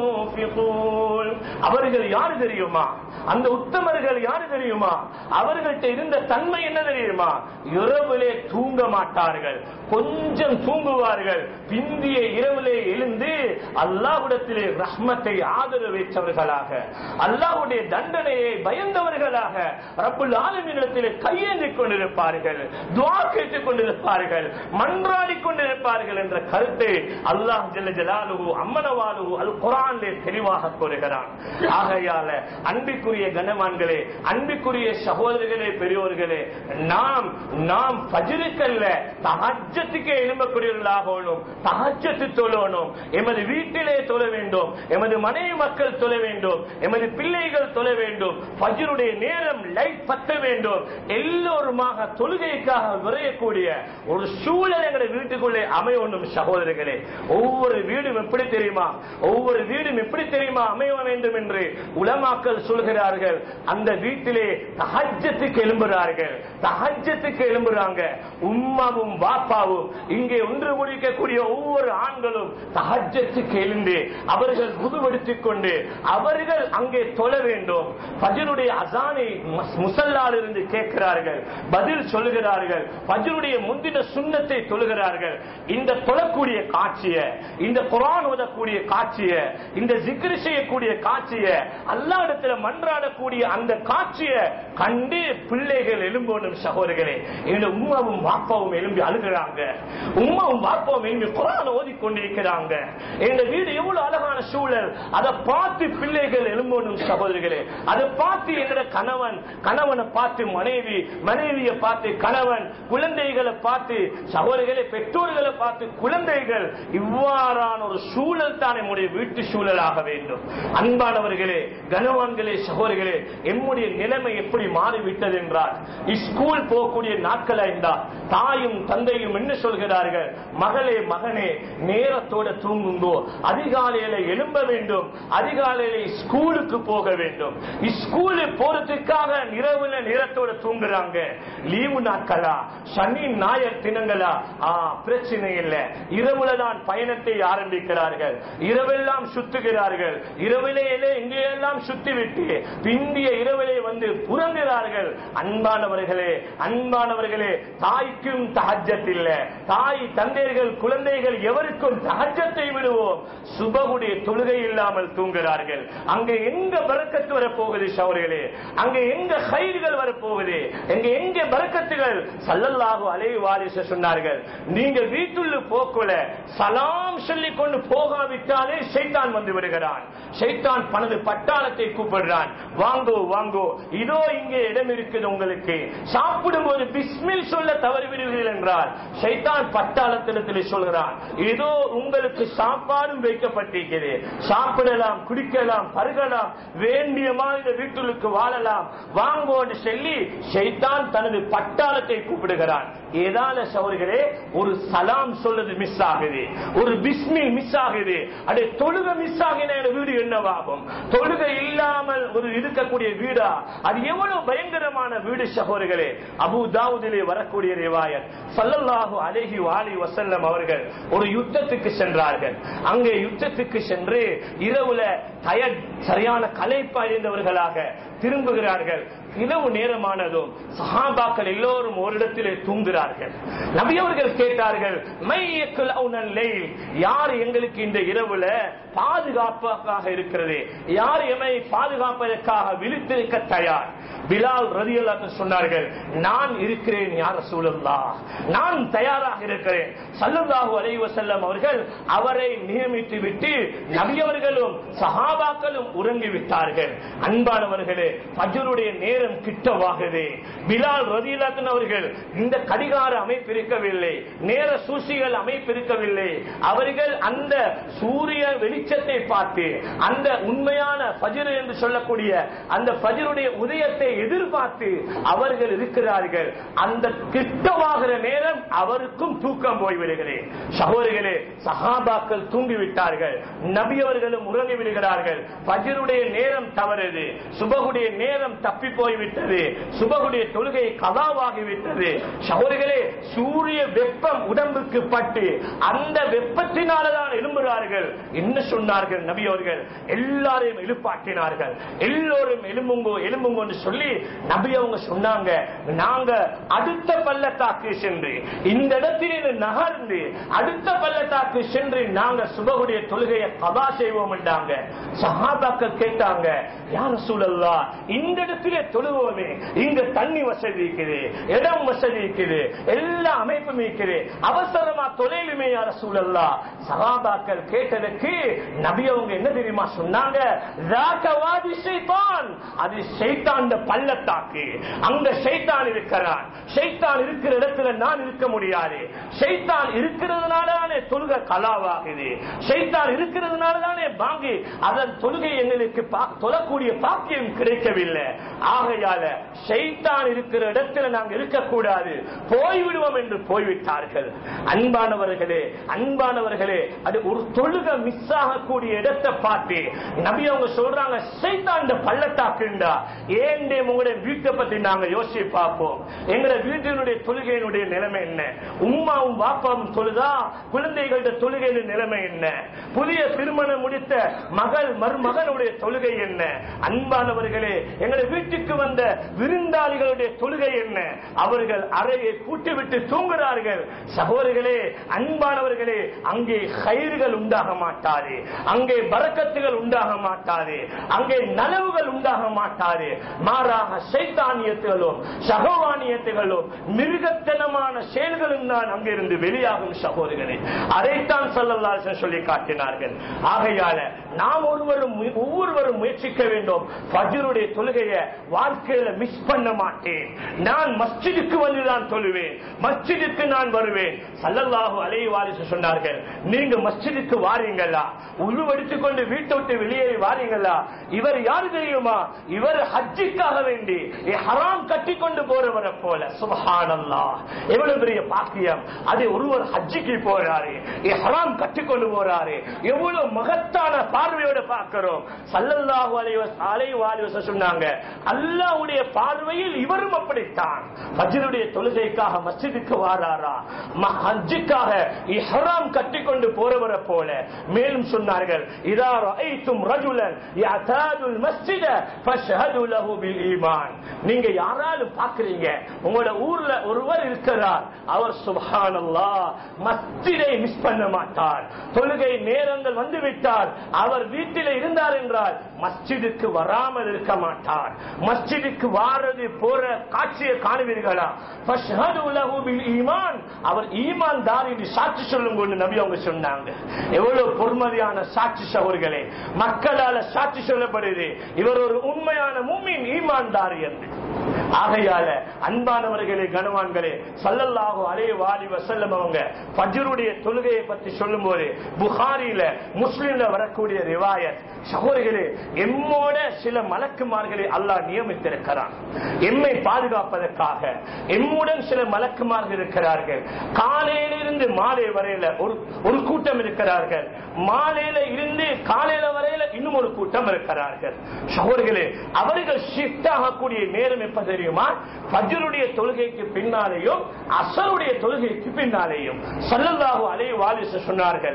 Speaker 1: ينفقون அவர்கள் யாரு தெரியுமா அந்த உத்தமர்கள் யாரு தெரியுமா அவர்கள்ட்ட இருந்த தன்மை என்ன தெரியுமா இரவிலே தூங்க மாட்டார்கள் கொஞ்சம் தூங்குவார்கள் பிந்திய இரவிலே எழுந்து அல்லாஹ்விடத்திலே ரஹ்மத்தை ஆதரவு வைத்தவர்களாக அல்லாஹ்வுடைய தண்டனையை பயந்தவர்களாக ரப்புல் ஆலமீனிடத்திலே கையேந்திக் கொண்டிருப்பார்கள் துஆ கேட்டுக் கொண்டிருப்பார்கள் மன்றாடி கொண்டிருப்பார்கள் என்ற கருத்தை அல்லாஹ் ஜல்ல ஜலாலுஹு அம்மனவாலுஹு அல் குர்ஆனிலே தெளிவாக கூறுகிறான் ஆகையால அன்பிற்குரிய கனவான்களே அன்பிற்குரிய சகோதரர்களே பெரியோர்களே நாம் நாம் ஃபஜ்ருக்கல்ல தஹஜ்ஜத்துக்கு எழும்பக்கூடியவர்களாகணும் தஹஜ்ஜத்து தொழணும் எமது வீட்டிலே தொழ வேண்டும் எமது மனைவி மக்கள் தொழ வேண்டும் எமது பிள்ளைகள் தொழ வேண்டும் ஃபஜ்ருடைய நேரம் லைட் பத்த வேண்டும் எல்லோருமாக தொழுகைக்காக விரையக்கூடிய ஒரு சூழல் எங்களுடைய வீட்டுக்குள்ளே அமையணும் சகோதரர்களே ஒவ்வொரு வீடும் எப்படி தெரியுமா ஒவ்வொரு வீடும் எப்படி தெரியுமா அமைய வேண்டும் என்று உலமாக்கள் சொல்கிறார்கள் அந்த வீட்டிலே தஹஜத்துக்கு எழும்புகிறார்கள் தஹஜத்துக்கு எழும்புறாங்க உம்மாவும் பாப்பாவும் இங்கே ஒன்று முடிக்கக்கூடிய ஒவ்வொரு ஆண்களும் தஹஜத்துக்கு எழுந்து அவர்கள் புதுவெடுத்துக் கொண்டு அவர்கள் அங்கே தொழ வேண்டும் பஜனுடைய அசானை முசல்லால் இருந்து கேட்கிறார்கள் பதில் சொல்லுகிறார்கள் பஜனுடைய முந்தின சுண்ணத்தை தொழுகிறார்கள் இந்த தொழக்கூடிய காட்சிய இந்த குரான் ஓதக்கூடிய காட்சிய இந்த ஜிக்ரு செய்யக்கூடிய காட்சிய அல்லா இடத்துல மன்றாடக்கூடிய அந்த காட்சிய கண்டு பிள்ளைகள் எழும்பணும் சகோதரர்களே என்னுடைய உமாவும் பாப்பாவும் எழும்பி அழுகிறாங்க உமாவும் பாப்பாவும் எழும்பி குரான் ஓதி கொண்டிருக்கிறாங்க எங்க வீடு எவ்வளவு அழகான சூழல் அதை பார்த்து பிள்ளைகள் எழும்பணும் சகோதரிகளே அதை பார்த்து எங்கட கணவன் கணவனை பார்த்து மனைவி மனைவியை பார்த்து கணவன் குழந்தைகளை பார்த்து சகோதரிகளை பெற்றோர்களை பார்த்து குழந்தைகள் இவ்வாறான ஒரு சூழல் தான் நம்முடைய வீட்டு சூழலாக வேண்டும் அன்பானவர்களே கனவான்களே சகோதரிகளே எம்முடைய நிலைமை எப்படி மாறிவிட்டது என்றால் ஸ்கூல் போகக்கூடிய நாட்கள் இருந்தால் தாயும் தந்தையும் என்ன சொல்கிறார்கள் மகளே மகனே நேரத்தோட தூங்குங்கோ அதிகாலையில எழும்ப வேண்டும் அதிகாலையில ஸ்கூலுக்கு போக வேண்டும் ஸ்கூலு போறதுக்காக இரவுல நேரத்தோட தூங்குறாங்க லீவு நாட்களா சனி ஞாயிறு தினங்களா ஆ பிரச்சனை இல்லை இரவுல தான் பயணத்தை ஆரம்பிக்கிறார்கள் இரவெல்லாம் சுத்துகிறார்கள் இரவிலே எங்கேயெல்லாம் சுத்தி விட்டு
Speaker 2: பிந்திய இரவிலே வந்து புறங்குகிறார்கள் அன்பானவர்களே அன்பானவர்களே தாய்க்கும் தஹஜத் இல்ல தாய் தந்தையர்கள் குழந்தைகள் எவருக்கும் தஹஜத்தை விடுவோம் சுபகுடைய தொழுகை இல்லாமல் தூங்குகிறார்கள் அங்க எங்க பறக்கத்து வரப்போகுது சௌர்களே அங்க எங்க கயிறுகள் வரப்போகுது எங்க எங்க பறக்கத்துகள் சல்லல்லாஹு அலை வாரிச சொன்னார்கள் நீங்க வீட்டுள்ள போக்குல சலாம் சொல்லி கொண்டு போகாவிட்டாலே ஷைத்தான் வந்து விடுகிறான் ஷைத்தான் தனது பட்டாளத்தை கூப்பிடுறான் வாங்கோ வாங்கோ இதோ இங்கே இடம் இருக்குது உங்களுக்கு சாப்பிடும் போது பிஸ்மில் சொல்ல தவறிவிடுவீர்கள் என்றால் ஷைத்தான் பட்டாளத்திடத்தில் சொல்கிறான் இதோ உங்களுக்கு சாப்பாடும் வைக்கப்பட்டிருக்கிறது சாப்பிடலாம் குடிக்கலாம் பருகலாம் வேண்டிய மாதிரி வீட்டுக்கு வாழலாம் வாங்கோன்னு சொல்லி ஷைத்தான் தனது பட்டாளத்தை கூப்பிடுகிறான் ஏதான சவர்களே ஒரு சலாம் சொல்றது மிஸ் ஆகுது ஒரு பிஸ்மில் மிஸ் ஆகுது அடே தொழுக மிஸ் ஆகின வீடு என்னவாகும் தொழுக இல்லாமல் ஒரு இருக்கக்கூடிய வீடா அது எவ்வளவு பயங்கரமான வீடு சகோதரர்களே அபு தாவூதிலே வரக்கூடிய ரிவாயத் சல்லல்லாஹு அலைஹி வாலி வசல்லம் அவர்கள் ஒரு யுத்தத்துக்கு சென்றார்கள் அங்கே யுத்தத்துக்கு சென்று இரவுல டயர்ட் சரியான களைப்பா இருந்தவர்களாக திரும்புகிறார்கள் இரவு நேரமானதும் சஹாபாக்கள் எல்லோரும் ஒரு இடத்திலே தூங்குகிறார்கள் நபி அவர்கள் கேட்டார்கள் மையக்குல் அவுனல் லைல் யார் எங்களுக்கு இந்த இரவுல பாதுகாப்பாக இருக்கிறது யார் எமை பாதுகாப்பதற்காக விழித்திருக்க தயார் பிலால் ரதியல்லாத்து சொன்னார்கள் நான் இருக்கிறேன் யார் சூழல்லா நான் தயாராக இருக்கிறேன் சல்லல்லாஹு அலைஹி வஸல்லம் அவர்கள் அவரை நியமித்து விட்டு நபியவர்களும் சஹாபாக்களும் உறங்கி விட்டார்கள் அன்பானவர்களே ஃபஜ்ருடைய நேரம் கிட்டவாகுது பிலால் ரதியல்லாத்து அவர்கள் இந்த கடிகார அமைப்பு இருக்கவில்லை நேர சூசிகள் அமைப்பு இருக்கவில்லை அவர்கள் அந்த சூரிய வெளிச்சத்தை பார்த்து அந்த உண்மையான ஃபஜ்ர் என்று சொல்லக்கூடிய அந்த ஃபஜ்ருடைய உதயத்தை எதிர்பார்த்து அவர்கள் இருக்கிறார்கள் அந்த கிட்டமாகிற நேரம் அவருக்கும் தூக்கம் போய்விடுகிறேன் சகோதரிகளே சஹாபாக்கள் தூங்கிவிட்டார்கள் நபி அவர்களும் உறங்கி விடுகிறார்கள் பஜருடைய நேரம் தவறுது சுபகுடைய நேரம் தப்பி போய்விட்டது சுபகுடைய தொழுகை கதாவாகிவிட்டது சகோதரிகளே சூரிய வெப்பம் உடம்புக்கு பட்டு அந்த வெப்பத்தினாலதான் எழும்புகிறார்கள் என்ன சொன்னார்கள் நபி அவர்கள் எல்லாரையும் எழுப்பாட்டினார்கள் எல்லோரும் எலும்புங்கோ எலும்புங்கோன்னு சொல்லி நபி அவங்க சொன்னாங்க நாங்க அடுத்த பள்ளத்தாக்கு சென்று இந்த இடத்திலிருந்து நகர்ந்து அடுத்த பள்ளத்தாக்கு சென்று நாங்க சுபகுடைய தொழுகையை கதா செய்வோம் என்றாங்க சஹாபாக்கள் கேட்டாங்க யார சூழல்லா இந்த இடத்திலே தொழுவோமே இங்க தண்ணி வசதி இருக்குது இடம் வசதி இருக்குது எல்லா அமைப்பும் இருக்குது அவசரமா தொழிலுமே யார சூழல்லா சஹாபாக்கள் கேட்டதுக்கு நபி அவங்க என்ன தெரியுமா சொன்னாங்க "ராகவாதி ஷைத்தான்." அது ஷைத்தான் பள்ளத்தாக்கு அங்க ஷைத்தான் இருக்கிறான் ஷைத்தான் இருக்கிற இடத்துல நான் இருக்க முடியாது ஷைத்தான் இருக்கிறதுனால தானே தொழுகை கலாவாகுது ஷைத்தான் இருக்கிறதுனால தானே பாங்கி அதன் தொழுகை எங்களுக்கு பா- தொழக்கூடிய பாக்கியம் கிடைக்கவில்லை ஆகையால ஷைத்தான் இருக்கிற இடத்துல நாங்க இருக்கக்கூடாது போய்விடுவோம் என்று போய்விட்டார்கள் அன்பானவர்களே அன்பானவர்களே அது ஒரு தொழுகை மிஸ் ஆகக்கூடிய இடத்தை பார்த்து நபி அவங்க சொல்றாங்க ஷைத்தான் இந்த பள்ளத்தாக்குண்டா ஏண்டே உங்களுடைய வீட்டை பத்தி நாங்க யோசிச்சு பார்ப்போம் எங்களுடைய வீட்டினுடைய தொழுகையினுடைய நிலைமை என்ன உம்மாவும் பாப்பாவும் தொழுதா குழந்தைகளுடைய தொழுகையின் நிலைமை என்ன புதிய திருமணம் முடித்த மகள் மருமகனுடைய தொழுகை என்ன அன்பானவர்களே எங்களுடைய வீட்டுக்கு வந்த விருந்தாளிகளுடைய தொழுகை என்ன அவர்கள் அறையை கூட்டிவிட்டு தூங்குகிறார்கள் சகோதரிகளே அன்பானவர்களே அங்கே கயிறுகள் உண்டாக மாட்டாது அங்கே பறக்கத்துகள் உண்டாக மாட்டாது அங்கே நலவுகள் உண்டாக மாட்டாது மாறாக சைத்தானியத்துகளும் சகவானியத்துகளும் மிருகத்தனமான செயல்களும் தான் அங்கிருந்து வெளியாகும் சகோதரர்களே அதைத்தான் சல்லல்லாஹு சொல்லி காட்டினார்கள் ஆகையால நாம் ஒருவரும் மு- ஒவ்வொருவரும் முயற்சிக்க வேண்டும் ஃபஜ்ருடைய தொழுகையை வாழ்க்கையில மிஸ் பண்ண மாட்டேன் நான் மஸ்ஜிதுக்கு வந்து தான் தொழுவேன் மஸ்ஜிதுக்கு நான் வருவேன் சல்லல்லாஹு அலைஹி வாரிசு சொன்னார்கள் நீங்க மஸ்ஜிதுக்கு வாரீங்களா உருவடித்துக் கொண்டு வீட்டை விட்டு வெளியேறி வாரீங்களா இவர் யாரு தெரியுமா இவர் ஹஜ்ஜிக்காக வேண்டி ஹராம் கட்டி கொண்டு போறவரை போல சுபஹானல்லா எவ்வளவு பெரிய பாக்கியம் அது ஒருவர் ஹஜ்ஜிக்கு போறாரு ஹராம் கட்டி கொண்டு போறாரு எவ்வளவு மகத்தான பார்வையோட பார்க்கிறோம் சல்லல்லாஹு அலைஹி வஸ- அலைஹி வஸல்லம் சொன்னாங்க அல்லாஹ்வுடைய பார்வையில் இவரும் அப்படித்தான் ஃபஜ்ருடைய தொழுகைக்காக மஸ்ஜிதுக்கு வாராரா ம- ஹஜ்ஜுக்காக இஹ்ராம் கட்டிக்கொண்டு போறவரை போல மேலும் சொன்னார்கள் இதா ரஐத்தும் ரஜுலன் யஅதாதுல் மஸ்ஜித ஃபஷ்ஹது லஹு பில் ஈமான் நீங்க யாராலும் பாக்குறீங்க உங்களோட ஊர்ல ஒருவர் இருக்கிறார் அவர் சுப்ஹானல்லாஹ் மஸ்ஜிதை மிஸ் பண்ண மாட்டார் தொழுகை நேரங்கள் வந்து விட்டார் அவர் வீட்டில் இருந்தார் என்றால் மஸ்ஜிதுக்கு வராமல் இருக்க மாட்டார் மஸ்ஜிதுக்கு வாரது போற காட்சியை காணுவீர்களா ஃபஷ்ஹது லஹு பில் ஈமான் அவர் ஈமான் தார் என்று சாட்சி சொல்லுங்க நபி அவங்க சொன்னாங்க எவ்வளவு பொறுமதியான சாட்சி சகோதரர்களே மக்களால சாட்சி சொல்லப்படுது இவர் ஒரு உண்மையான மூமின் ஈமான்தாரி என்று ஆகையால அன்பானவர்களே கனவான்களே சல்லல்லாஹு அலைஹி வாலி வஸல்லம் அவங்க ஃபஜ்ருடைய தொழுகையை பற்றி சொல்லும்போது புகாரில முஸ்லிம்ல வரக்கூடிய ரிவாயத் சகோதரிகளே எம்மோட சில மலக்குமார்களை அல்லாஹ் நியமித்திருக்கிறான் எம்மை பாதுகாப்பதற்காக எம்முடன் சில மலக்குமார்கள் இருக்கிறார்கள் காலையிலிருந்து மாலை வரையில ஒரு ஒரு கூட்டம் இருக்கிறார்கள் மாலையில இருந்து காலையில வரையில இன்னும் ஒரு கூட்டம் இருக்கிறார்கள் சகோதரிகளே அவர்கள் ஷிஃப்ட் ஆகக்கூடிய நேரம் எப்ப தெரியுமா ஃபஜ்ருடைய தொழுகைக்கு பின்னாலேயும் அசருடைய தொழுகைக்கு பின்னாலேயும் ஸல்லல்லாஹு அலைஹி வாலிஸ் சொன்னார்கள்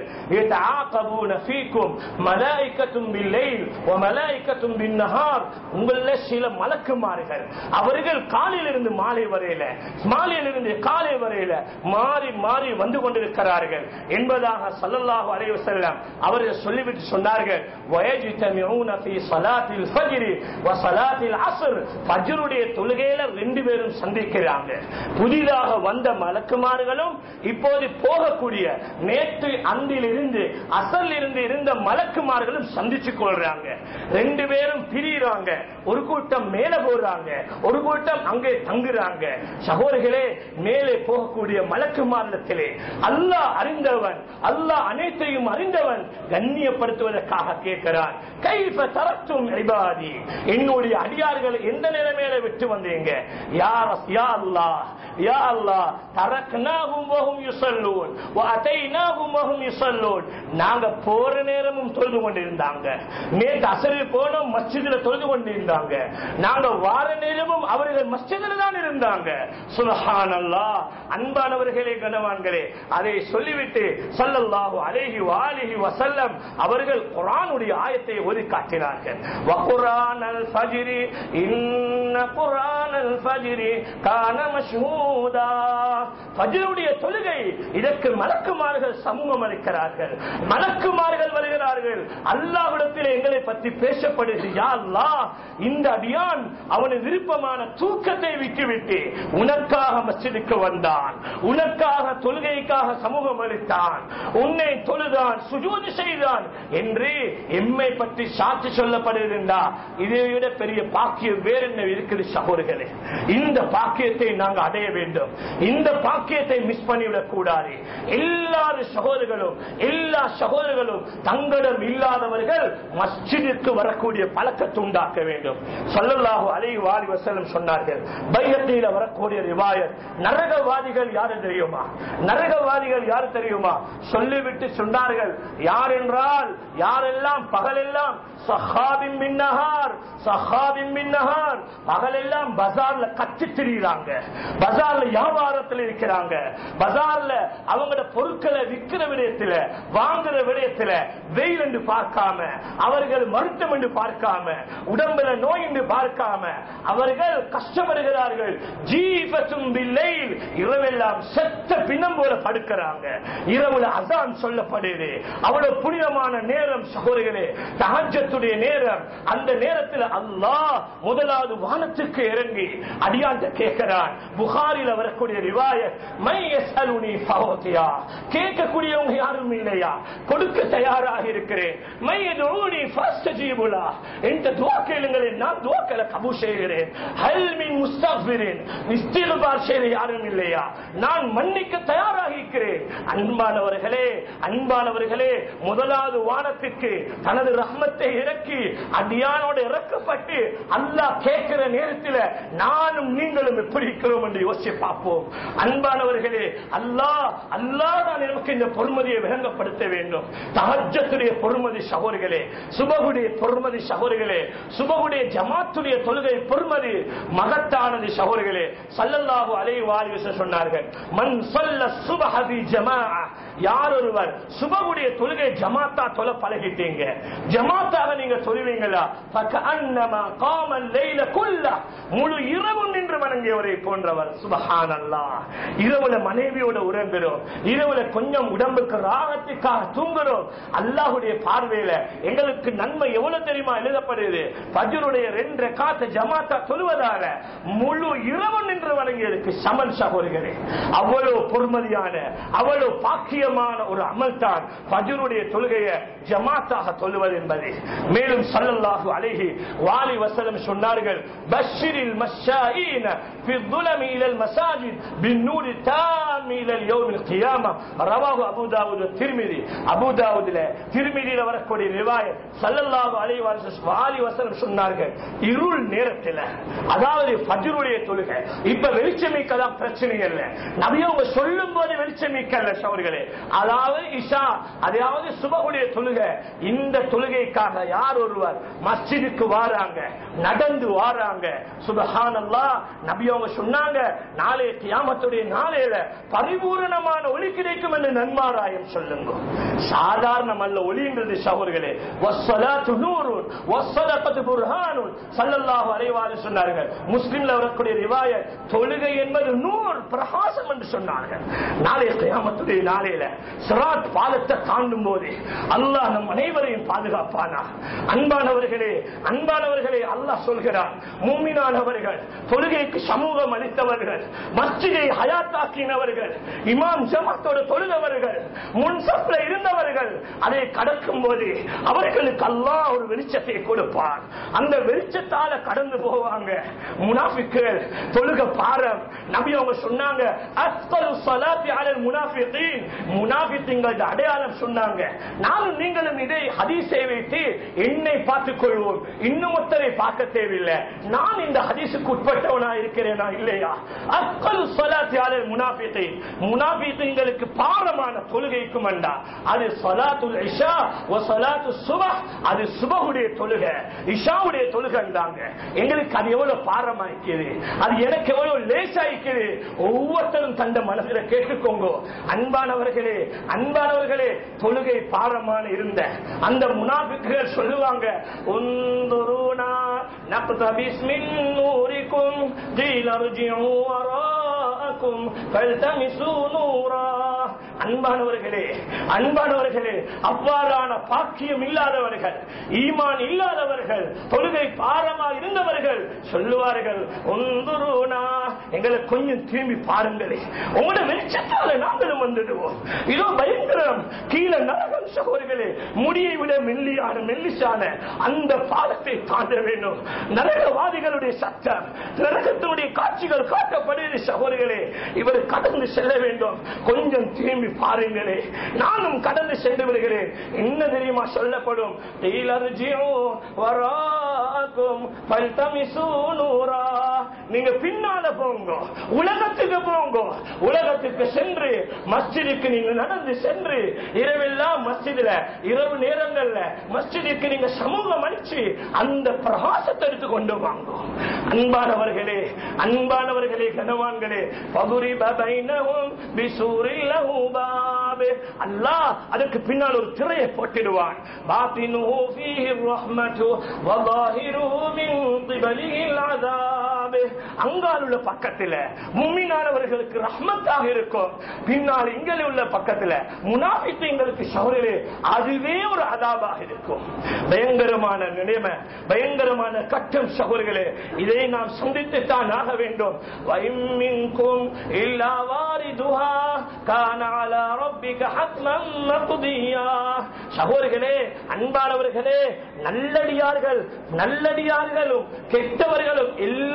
Speaker 2: யதஆகபூன ஃபீக்கும் மலாயிகத்தும் பில்லைல் வ மலாயிகத்தும் பின்னஹார் உங்கள சில மலக்குமார்கள் அவர்கள் காலையிலிருந்து மாலை வரையில மாலையிலிருந்து காலை வரையில மாறி மாறி வந்து கொண்டிருக்கிறார்கள் என்பதாக ஸல்லல்லாஹு அலைஹி வஸல்லம் அவர்கள் சொல்லிவிட்டு சொன்னார்கள் வயஜ்தமிஊன ஃபீ ஸலாத்தில் ஃபஜ்ரி வ ஸலாத்தில் அஸ்ர் ஃபஜ்ருடைய தொழுகையில ரெண்டு பேரும் சந்திக்கிறாங்க புதிதாக வந்த மலக்குமார்களும் இப்போது போகக்கூடிய நேற்று அந்தில் இருந்து அசல் இருந்து இருந்த மலக்குமார்களும் சந்திச்சு கொள்றாங்க ரெண்டு பேரும் பிரியுறாங்க ஒரு கூட்டம் மேல போறாங்க ஒரு கூட்டம் அங்கே தங்குறாங்க சகோதரிகளே மேலே போகக்கூடிய மலக்குமாரிடத்திலே அல்லாஹ் அறிந்தவன் அல்லாஹ் அனைத்தையும் அறிந்தவன் கண்ணியப்படுத்துவதற்காக கேட்கிறான் கைஃப தரத்தும் இபாதி என்னுடைய அடியார்களை எந்த நிலைமையில விட்டு வந்தீங்க யார் யா அல்லாஹ் யா அல்லாஹ் தரக்னாஹும் வஹும் யுஸல்லூன் வ அதைனாஹும் வஹும் யுஸல்லூன் நாங்க போற நேரமும் தொழுது கொண்டிருந்தாங்க நேற்று அசரில் போனோம் மஸ்ஜிதுல தொழுது கொண்டிருந்தாங்க நாங்க வார நேரமும் அவர்கள் மஸ்ஜிதுல தான் இருந்தாங்க சுப்ஹானல்லாஹ் அன்பானவர்களே கனவான்களே அதை சொல்லிவிட்டு ஸல்லல்லாஹு அலைஹி வஆலிஹி வஸல்லம் அவர்கள் குர்ஆனுடைய ஆயத்தை ஓதி காட்டினார்கள் வகுரானல் ஃபஜ்ரி இன்ன குர்ஆனல் ஃபஜ்ரி கான மஷ்ஹூதா ஃபஜ்ருடைய தொழுகை இதற்கு மலக்குமார்கள் சமூகம் அளிக்கிறார்கள் மலக்குமார்கள் வருகிறார்கள் அல்லாஹ்விடத்தில் எங்களை பற்றி பேசப்படுது யா அல்லாஹ் இந்த அடியான் அவனது விருப்பமான தூக்கத்தை விட்டுவிட்டு உனக்காக மஸ்ஜிதுக்கு வந்தான் உனக்காக தொழுகைக்காக சமூகம் அளித்தான் உன்னை தொழுதான் சுஜூது செய்தான் என்று எம்மை பற்றி சாட்சி சொல்லப்படுகிறா இதை விட பெரிய பாக்கியம் வேற என்ன இருக்குது சகோதரர்களே இந்த பாக்கியத்தை நாங்க அடைய வேண்டும் இந்த பாக்கியத்தை மிஸ் பண்ணிவிடக் கூடாது எல்லாரும் சகோதரர்களும் எல்லா சகோதரர்களும் தங்களிடம் இல்லாதவர்கள் மஸ்ஜிதுக்கு வரக்கூடிய பழக்கத்தை உண்டாக்க வேண்டும் சொல்லல்லாஹு அலைஹி வாலி வஸல்லம் சொன்னார்கள் பைஹத்தியில வரக்கூடிய ரிவாயத் நரகவாதிகள் யாரு தெரியுமா நரகவாதிகள் யாரு தெரியுமா சொல்லிவிட்டு சொன்னார்கள் யார் என்றால் யாரெல்லாம் பகலெல்லாம் சஹாபின் மின்னஹார் சஹாபின் மின்னஹார் பகலெல்லாம் பஜார்ல கத்தி திரியுறாங்க பஜார்ல வியாபாரத்தில் இருக்கிறாங்க பஜார்ல அவங்களோட பொருட்களை விற்கிற விடயத்துல வாங்குற விடயத்துல வெயில் என்று பார்க்காம அவர்கள் மருத்துவம் என்று பார்க்காம உடம்புல நோய் என்று பார்க்காம அவர்கள் கஷ்டப்படுகிறார்கள் ஜீவத்தும் பில்லைல் இரவெல்லாம் செத்த பிணம் போல படுக்கிறாங்க இரவுல அதான் சொல்லப்படுது அவ்வளவு புனிதமான நேரம் சகோதரிகளே தஹஜத்துடைய நேரம் அந்த நேரத்தில் அல்லாஹ் முதலாவது வானத்துக்கு இறங்கி அடியாண்ட கேட்கிறான் புகாரில வரக்கூடிய ரிவாயத் மை யஸ்அலுனி ஃபௌதியா கேட்கக்கூடியவங்க யாரும் இல்லையா கொடுக்க தயாராக இருக்கிறேன் மை யதுனி ஃபஸ்தஜீபுலா என்ற துஆ கேளுங்களேன் நான் துஆக்களை கபூல் செய்கிறேன் ஹல் மின் முஸ்தக்பிரின் இஸ்திக்பார் செய்ய யாரும் இல்லையா நான் மன்னிக்க தயாராக இருக்கிறேன் அன்பானவர்களே அன்பானவர்களே முதலாவது வானத்துக்கு தனது ரஹ்மத்தை இறக்கி அடியானோடு இறக்கப்பட்டு அல்லாஹ் கேட்கிற நேரத்தில் நானும் நீங்களும் எப்படி இருக்கிறோம் என்று யோசிச்சு பார்ப்போம் அன்பானவர்களே அல்லாஹ் அல்லாஹ் தான் நமக்கு இந்த பொறுமதியை விளங்கப்படுத்த வேண்டும் தஹஜத்துடைய பொறுமதி சகோதரிகளே சுபகுடைய பொறுமதி சகோதரிகளே சுபகுடைய ஜமாத்துடைய தொழுகை பொறுமதி மகத்தானது சகோதரிகளே சல்லல்லாஹு அலைஹி வாலிஹி சொன்னார்கள் மன் சொல்ல சுபஹதி ஜமாஅ யார் ஒருவர் சுபகுடைய தொழுகை ஜமாத்தா தொலை பழகிட்டீங்க ஜமாத்தாக நீங்க தொழுவீங்களா ஃபகஅன்னமா காம லைல குல்ல முழு இரவு நின்று வணங்கியவரை போன்றவர் சுபஹானல்லாஹ் இரவுல மனைவியோட உறங்குறோம் இரவுல கொஞ்சம் உடம்புக்கு ராகத்துக்காக தூங்குறோம் அல்லாஹ்வுடைய பார்வையில எங்களுக்கு நன்மை எவ்வளவு தெரியுமா எழுதப்படுது பஜ்ருடைய ரெண்டு காத்த ஜமாத்தா தொழுவதால முழு இரவு நின்று வணங்கியதுக்கு சமன் சகோதரிகளே அவ்வளவு பொறுமதியான அவ்வளவு பாக்கியமான ஒரு அமல் தான் பஜ்ருடைய தொழுகையை ஜமாத்தாக தொழுவது என்பது மேலும் சல்லல்லாஹு அலைஹி வாலி வஸல்லம் சொன்னார்கள் பஷ்ஷிரில் மஷாயீன في الظلم الى المساجد بالنور التام الى اليوم القيامه رواه ابو داود الترمذي ابو داودல திருமிதியில வரக்கூடிய ரிவாயத் ஸல்லல்லாஹு அலைஹி வாலி வஸல்லம் சொன்னார்கள் இருள் நேரத்தில் அதாவது ஃபஜ்ருடைய தொழுகை இப்ப வெளிச்சமிக்கலாம் பிரச்சனை இல்ல நபி அவங்க சொல்லும் போது வெளிச்சமிக்கல்ல சவர்களே அதாவது இஷா அதாவது சுபகுடைய தொழுகை இந்த தொழுகைக்காக யார் ஒருவர் மஸ்ஜிதுக்கு வாராங்க நடந்து வாராங்க சுபஹானல்லாஹ் நபி அவங்க சொன்னாங்க நாளைய கியாமத்துடைய நாளையில பரிபூரணமான ஒளி கிடைக்கும் என்று நன்மாராயம் சொல்லுங்க சாதாரணம் அல்ல ஒளின்றது சகோதரர்களே வஸ்ஸலாத்து நூறுன் வஸ்ஸலகத்து புர்ஹானுன் ஸல்லல்லாஹு அலைஹி வஸல்லம் சொன்னார்கள் முஸ்லிம்ல வரக்கூடிய ரிவாயத் தொழுகை என்பது நூறு பிரகாசம் என்று சொன்னார்கள் நாளைய கியாமத்துடைய நாளையில சிராத் பாலத்தை தாண்டும் போது அல்லாஹ் நம் அனைவரையும் பாதுகாப்பானா அன்பானவர்களே அன்பானவர்களே அல்லாஹ் சொல்கிறார் மூமினானவர்கள் தொழுகைக்கு சமூகம் அளித்தவர்கள் மஸ்ஜிதை ஹயாத்தாக்கினவர்கள் இமாம் ஜமாத்தோடு தொழுதவர்கள் முன் சப்ல இருந்தவர்கள் அதை கடக்கும் போது அவர்களுக்கு அல்லாஹ் ஒரு வெளிச்சத்தை கொடுப்பார் அந்த வெளிச்சத்தால கடந்து போவாங்க முனாஃபிக்குகள் தொழுக பாரம் நபி அவங்க சொன்னாங்க அஸ்கலு ஸலாத்தி அலல் முனாஃபிகீன் முனாஃபிகீன்கள் அடையாளம் சொன்னாங்க நானும் நீங்களும் இதை ஹதீஸை வைத்து என்னை பார்த்துக் கொள்வோம் இன்னும் ஒருத்தரை பார்க்க தேவையில்லை நான் இந்த ஹதீஸுக்கு உட்பட்டவனா இருக்கிறேனா இல்லையா அஸ்கலு ஸலாத்தி அலல் முனாஃபிகீன் முனாஃபிகீன்களுக்கு பாரமான தொழுகைக்கும் அண்டா அது ஸலாத்துல் இஷா வ ஸலாத்து சுபஹ் அது சுபஹுடைய தொழுகை இஷாவுடைய தொழுகைன்றாங்க எங்களுக்கு அது எவ்வளவு பாரமா இருக்குது அது எனக்கு எவ்வளவு லேசா இருக்குது ஒவ்வொருத்தரும் தந்த மனசுல கேட்டுக்கோங்க அன்பானவர்களே அன்பானவர்களே தொழுகை பாரமான இருந்த அந்த முனாபிக்குகள் சொல்லுவாங்க உந்துருனா நக்தபிஸ் மின் நூரிக்கும் قيل ارجعوا وراءكم فالتمسوا نورا அன்பானவர்களே அன்பானவர்களே அவ்வாறான பாக்கியம் இல்லாதவர்கள் ஈமான் இல்லாதவர்கள் தொழுகை பாரமா இருந்தவர்கள் சொல்லுவார்கள் ஒந்துருனா எங்களை கொஞ்சம் திரும்பி பாருங்களே உங்களோட வெளிச்சத்தால நாங்களும் வந்துடுவோம் இதோ பயங்கரம் கீழே நரகம் சகோதரிகளே முடியை விட மெல்லியான மெல்லிசான அந்த பாலத்தை தாண்ட வேண்டும் நரகவாதிகளுடைய சட்டம் நரகத்தினுடைய காட்சிகள் காட்டப்படுகிறது சகோதரிகளே இவர் கடந்து செல்ல வேண்டும் கொஞ்சம் திரும்பி பாருங்களே நானும் கடந்து சென்று விடுகிறேன் என்ன தெரியுமா சொல்லப்படும் நீங்க பின்னால போங்க உலகத்துக்கு போங்க உலகத்துக்கு சென்று மஸ்ஜிதுக்கு நீங்க நடந்து சென்று இரவெல்லாம் மஸ்ஜிதுல இரவு நேரங்கள்ல மஸ்ஜிதுக்கு நீங்க சமூகம் அளிச்சு அந்த பிரகாசத்தை எடுத்து கொண்டு வாங்க அன்பானவர்களே அன்பானவர்களே கனவான்களே பகுரி பபைனவும் பிசூரில் லஹூபாபே அல்லாஹ் அதுக்கு பின்னால் ஒரு திரையை போட்டிடுவான் பாத்தினுஹு ஃபீஹி ரஹ்மத்து வ ظاهிருஹு மின் qibliல் அஸாப் அங்கால் உள்ள பக்கத்துல மும்மினானவர்களுக்கு ரஹ்மத்தாக இருக்கும் பின்னால் இங்கே உள்ள பக்கத்துல முனாஃபித்தீங்களுக்கு சௌரிலே அதுவே ஒரு அதாபாக இருக்கும் பயங்கரமான நிலைமை பயங்கரமான கட்டம் சகோதரர்களே இதை நாம் சந்தித்துத்தான் ஆக வேண்டும் வைமின்கும் இல்லா வாரிதுஹா கான அலா ரப்பிக ஹத்மன் மக்தியா சகோதரர்களே அன்பானவர்களே நல்லடியார்கள் நல்லடியார்களும் கெட்டவர்களும் எல்லாரும்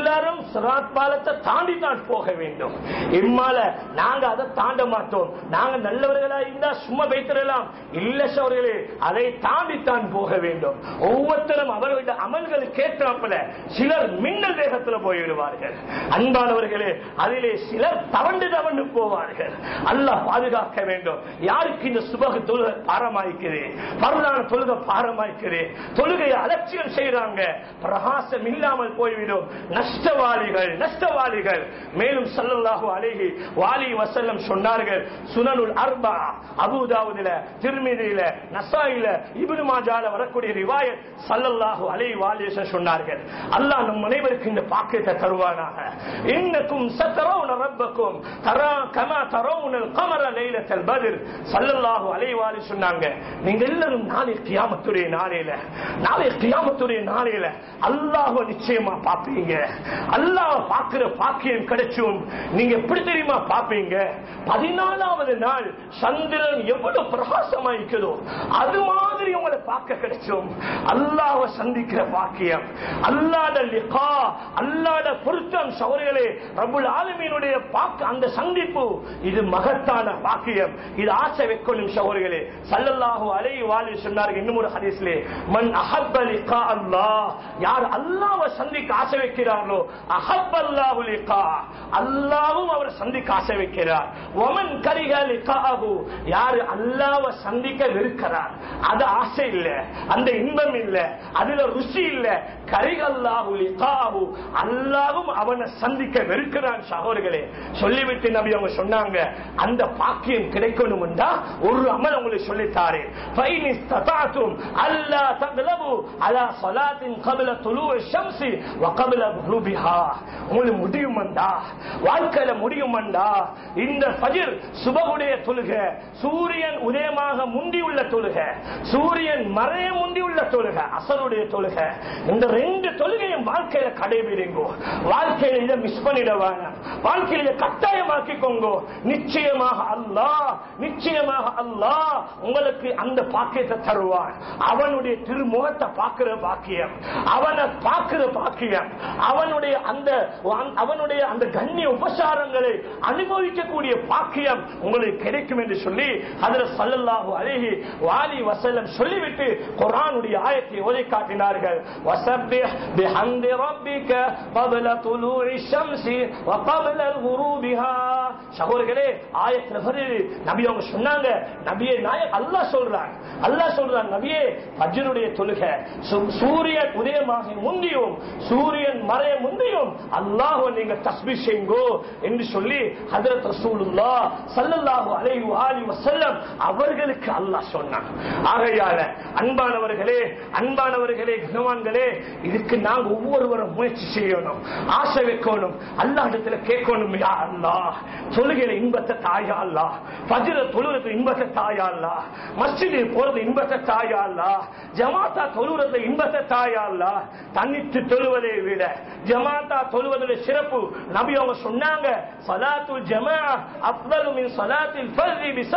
Speaker 2: சிராத் பாலத்தை தாண்டி தான் போக வேண்டும் இம்மால நாங்க அதை தாண்ட மாட்டோம் நாங்க நல்லவர்களா இருந்தா சும்மா வைத்திடலாம் இல்ல சோர்களே அதை தாண்டித்தான் போக வேண்டும் ஒவ்வொருத்தரும் அவர்களுடைய அமல்கள் கேட்டாப்பல சிலர் மின்னல் வேகத்துல போய்விடுவார்கள் அன்பானவர்களே அதிலே சிலர் தவண்டு தவண்டு போவார்கள் அல்லாஹ் பாதுகாக்க வேண்டும் யாருக்கு இந்த சுபக தொழுகை பாரமாய்க்குது பரதான தொழுகை பாரமாய்க்குது தொழுகையை அலட்சியம் செய்யறாங்க பிரகாசம் இல்லாமல் போய்விடும் நஷ்டவாளிகள் நஷ்டவாளிகள் மேலும் சல்லல்லாஹு அலைஹி வாலி வசல்லம் சொன்னார்கள் சுனனுல் அர்பா அபுதாவுதில திருமதியில நசாயில இப்னு மாஜால வரக்கூடிய ரிவாயத் சல்லல்லாஹு அலைஹி வாலி வஸல்லம் சொன்னார்கள் அல்லாஹ் நம் அனைவருக்கு இந்த பாக்கியத்தை தருவானாக இன்னக்கும் சத்தரவுன ரப்பக்கும் தரா கமா தரவுனல் கமர லைலத்தல் பத்ர் சல்லல்லாஹு அலைஹி வாலி சொன்னாங்க நீங்க எல்லாரும் நாளை கியாமத்துடைய நாளையில நாளை கியாமத்துடைய நாளையில அல்லாஹ்வை நிச்சயமா பாப்பீங்க அல்லாஹ் பாக்குற பாக்கியம் கிடைச்சும் நீங்க எப்படி தெரியுமா பாப்பீங்க பதினாலாவது நாள் சந்திரன் எவ்வளவு பிரகாசமா இருக்குதோ அது மாதிரி உங்களை பார்க்க கிடைச்சும் அல்லாஹ்வை சந்திக்கிற பாக்கியம் அல்லாத லிகா அல்லாத பொருத்தம் சௌரியர்களே ரபுல் ஆலமீனுடைய பாக்க அந்த சந்திப்பு இது மகத்தான பாக்கியம் இது ஆசை வைக்கணும் சௌரியர்களே சல்லல்லாஹு அலைஹி வாலி சொன்னார்கள் இன்னும் ஒரு ஹதீஸ்லே மன் அஹப்ப லிகா அல்லாஹ் யார் அல்லாஹ்வை சந்திக்க ஆசை வைக்கிறார்களோ அஹப்ப அல்லாஹு லிகா அல்லாஹ்வும் அவர் சந்திக்க ஆசை வைக்கிறார் ஒமன் கரிக லிகாஹு யார் அல்லாஹ்வை சந்திக்க வெறுக்கிறார் அது ஆசை இல்ல அந்த இன்பம் இல்ல அதுல ருசி இல்ல கரிகல்லாஹு லிகாஹு அல்லாஹ்வும் அவனை சந்திக்க வெறுக்கிறான் சகோதரர்களே சொல்லிவிட்டு நபி அவங்க சொன்னாங்க அந்த பாக்கியம் கிடைக்கணும்டா ஒரு அமல் உங்களுக்கு சொல்லித்தாரே فإن استطعتم ألا تغلبوا على صلاة قبل طلوع الشمس وقبل غروبها உங்களுக்கு முடியுமண்டா வாழ்க்கையில முடியுமண்டா இந்த ஃபஜ்ர் சுபகுடைய தொழுக சூரியன் உதயமாக முந்தியுள்ள தொழுக சூரியன் மறைய முந்தியுள்ள தொழுக அசருடைய தொழுக இந்த ரெண்டு தொழுகையும் வாழ்க்கையில கடைபிடிங்கோ வாழ்க்கையில இதை மிஸ் பண்ணிட வேணாம் வாழ்க்கையில இதை கட்டாயமாக்கிக்கோங்க நிச்சயமாக அல்லாஹ் நிச்சயமாக அல்லாஹ் உங்களுக்கு அந்த பாக்கியத்தை தருவான் அவனுடைய திருமுகத்தை பார்க்கிற பாக்கியம் அவனை பார்க்கிற பாக்கியம் அவனுடைய அந்த அவனுடைய அந்த கண்ணிய உபசாரங்களை அனுபவிக்கக்கூடிய பாக்கியம் உங்களுக்கு கிடைக்கும் என்று சொல்லி அதுல சல்லல்லாஹு அலைஹி வாலி வசல்லம் சொல்லிவிட்டு குர்ஆனுடைய ஆயத்தை ஓதை காட்டினார்கள் வசப்பிஹ் பிஹம்தி ரப்பிக قبل طلوع الشمس وقبل غروبها சகோதரர்களே ஆயத்துல வருது நபி அவங்க சொன்னாங்க நபியே நாயக் அல்லாஹ் சொல்றான் அல்லாஹ் சொல்றான் நபியே ஃபஜ்ருடைய தொழுகை சு- சூரியன் உதயமாக முந்தியும் சூரியன் மறைய முந்தியும் அல்லாஹ்வை நீங்க தஸ்பீ செய்யுங்கோ என்று சொல்லி ஹஜரத் ரசூலுல்லாஹ் ஸல்லல்லாஹு அலைஹி வஆலிஹி வஸல்லம் அவர்களுக்கு அல்லாஹ் சொன்னான் ஆகையால அன்பானவர்களே அன்பானவர்களே கனவான்களே இதுக்கு நாங்க ஒவ்வொருவரும் முயற்சி செய்யணும் ஆசை வைக்கணும் அல்லாஹ்விடத்துல கேட்கணும் யா அல்லாஹ் தொழுகையில இன்பத்தை தாயா அல்லாஹ் ஃபஜ்ர தொழுகிறது இன்பத்தை தாயா அல்லாஹ் மஸ்ஜிதில் போறது இன்பத்தை தாயா அல்லாஹ் ஜமாத்தா தொழுகிறது இன்பத்தை தாயா அல்லாஹ் தனித்து தொழுவதை விட ஜமாத்தா தொழுவதில் சிறப்பு நபி அவங்க சொன்னாங்க சலாத்துல் ஜமா அஃதலு மின் சலாத்தில் ஃபர்தி பி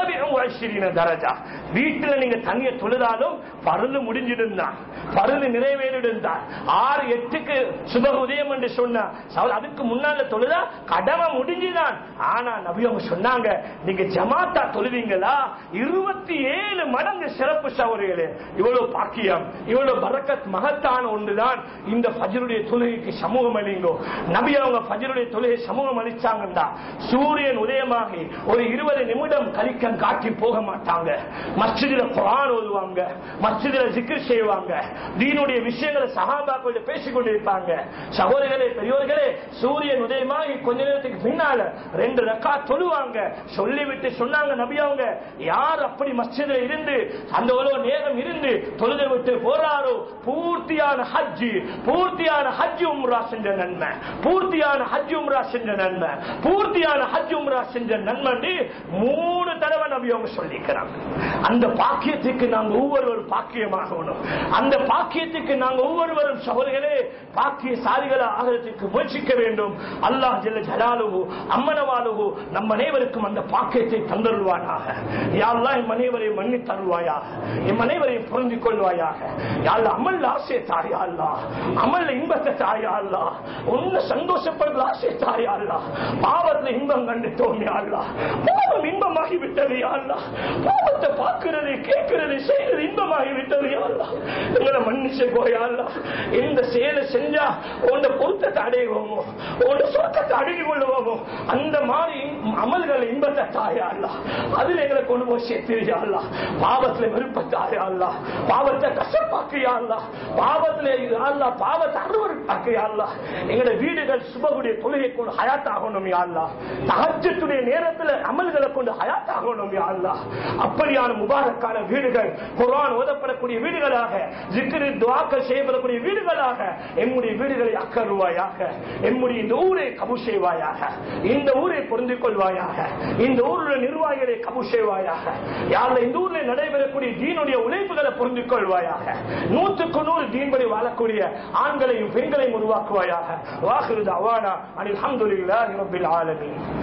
Speaker 2: 27 தரஜா வீட்டுல நீங்க தனிய தொழுதாலும் பருது முடிஞ்சிருந்தான் பருது நிறைவேறிருந்தான் ஆறு எட்டுக்கு சுப உதயம் என்று சொன்னா சவ- அதுக்கு முன்னால தொழுதா கடமை முடிஞ்சுதான் ஆனா நபி அவங்க சொன்னாங்க நீங்க ஜமாத்தா தொழுவீங்களா இருபத்தி ஏழு மடங்கு சிறப்பு சௌரியர்களே இவ்வளவு பாக்கியம் இவ்வளவு பரக்கத் மகத்தான ஒன்றுதான் இந்த ஃபஜ்ருடைய தொழுகைக்கு சமூகம் அளிங்கோ நபி அவங்க ஃபஜ்ருடைய தொழுகை சமூகம் அளிச்சாங்கண்டா சூரியன் உதயமாகி ஒரு இருபது நிமிடம் கலிக்கம் காட்டி போக மாட்டாங்க மஸ்ஜிதில குரான் ஓதுவாங்க மஸ்ஜிதில ஜிக்ர் செய்வாங்க தீனுடைய விஷயங்களை சஹாபாக்களோட பேசிக் கொண்டிருப்பாங்க சகோதரர்களே பெரியோர்களே சூரியன் உதயமாகி கொஞ்ச நேரத்துக்கு பின்னால ரெண்டு ரக்கா தொழுவாங்க சொல்லிவிட்டு சொன்னாங்க நபி அவங்க யார் அப்படி மஸ்ஜிதில் இருந்து அந்த ஒரு நேரம் இருந்து தொழுதை விட்டு போறாரோ பூர்த்தியான ஹஜ்ஜி பூர்த்தியான ஹஜ் உம்ரா செஞ்ச நன்மை பூர்த்தியான ஹஜ் உம்ரா செஞ்ச நன்மை பூர்த்தியான ஹஜ் உம்ரா செஞ்ச நன்மை மூணு தடவை நபி அவங்க சொல்லிக்கிறாங்க அந்த பாக்கியத்துக்கு நாங்க ஒவ்வொருவரும் பாக்கியமாகணும் அந்த பாக்கியத்துக்கு நாங்க ஒவ்வொருவரும் சகோதரர்களே பாக்கிய சாரிகளை ஆகிறதுக்கு முயற்சிக்க வேண்டும் அல்லாஹ் ஜல்ல ஜலாலுகு அம்மனவாலுகு நம் அனைவருக்கும் அந்த பாக்கியத்தை தந்தருவானாக யாரெல்லாம் என் அனைவரையும் மன்னி தருவாயாக என் அனைவரையும் புரிந்து கொள்வாயாக யாழ் அமல் ஆசையை தாயா அல்லா அமல் இன்பத்தை தாயா அல்லா உன்னை சந்தோஷப்படுறது ஆசை தாயா அல்லா பாவத்துல இன்பம் கண்டுட்டோம் யா அல்லா பாவம் இன்பமாகி விட்டது யா அல்லா பாவத்தை பார்க்கிறது கேட்கிறது செய்யறது இன்பமாகி விட்டது யா அல்லா எங்களை மன்னிச்சு போயா அல்லா இந்த செயலை செஞ்சா உன்னை பொருத்தத்தை அடைவோமோ உன்னை சொர்க்கத்தை அடங்கி கொள்ளுவோமோ அந்த மாதிரி அமல்கள் இன்பத்தை தாயா அல்லா அதுல எங்களை கொண்டு போய் சேர்த்திரியா அல்லா பாவத்துல விருப்பத்தாயா அல்லா பாவத்தை கஷ்டப்பாக்கியா அல்லா பாவத்துல அல்லா பாவத்தை அருவருப்பாக்கியா அல்லா எங்களுடைய வீடுகள் சுபகுடைய தொழுகை கொண்டு ஹயாத்தாகணும் யா அல்லா தகஜத்துடைய நேரத்துல அமல்களை கொண்டு ஹயாத்தாகணும் யா அல்லா அப்படியான முபாரக்கான வீடுகள் குர்ஆன் ஓதப்படக்கூடிய வீடுகளாக ஜிக்ரு துவாக்கள் செய்யப்படக்கூடிய வீடுகளாக எம்முடைய வீடுகளை அக்கருவாயாக எம்முடைய இந்த ஊரை கபு செய்வாயாக இந்த ஊரை பொருந்திக் கொள்வாயாக இந்த ஊருடைய நிர்வாகிகளை கபு செய்வாயாக யாருல இந்த ஊரில் நடைபெறக்கூடிய தீனுடைய உழைப்புகளை பொருந்திக் கொள்வாயாக நூற்றுக்கு நூறு தீன்படி வாழக்கூடிய ஆண்களையும் பெண்களையும் உருவாக்குவாயாக வாக்குறது அவானா அனில் அஹமதுல்லாஹி ரப்பில் ஆலமீன்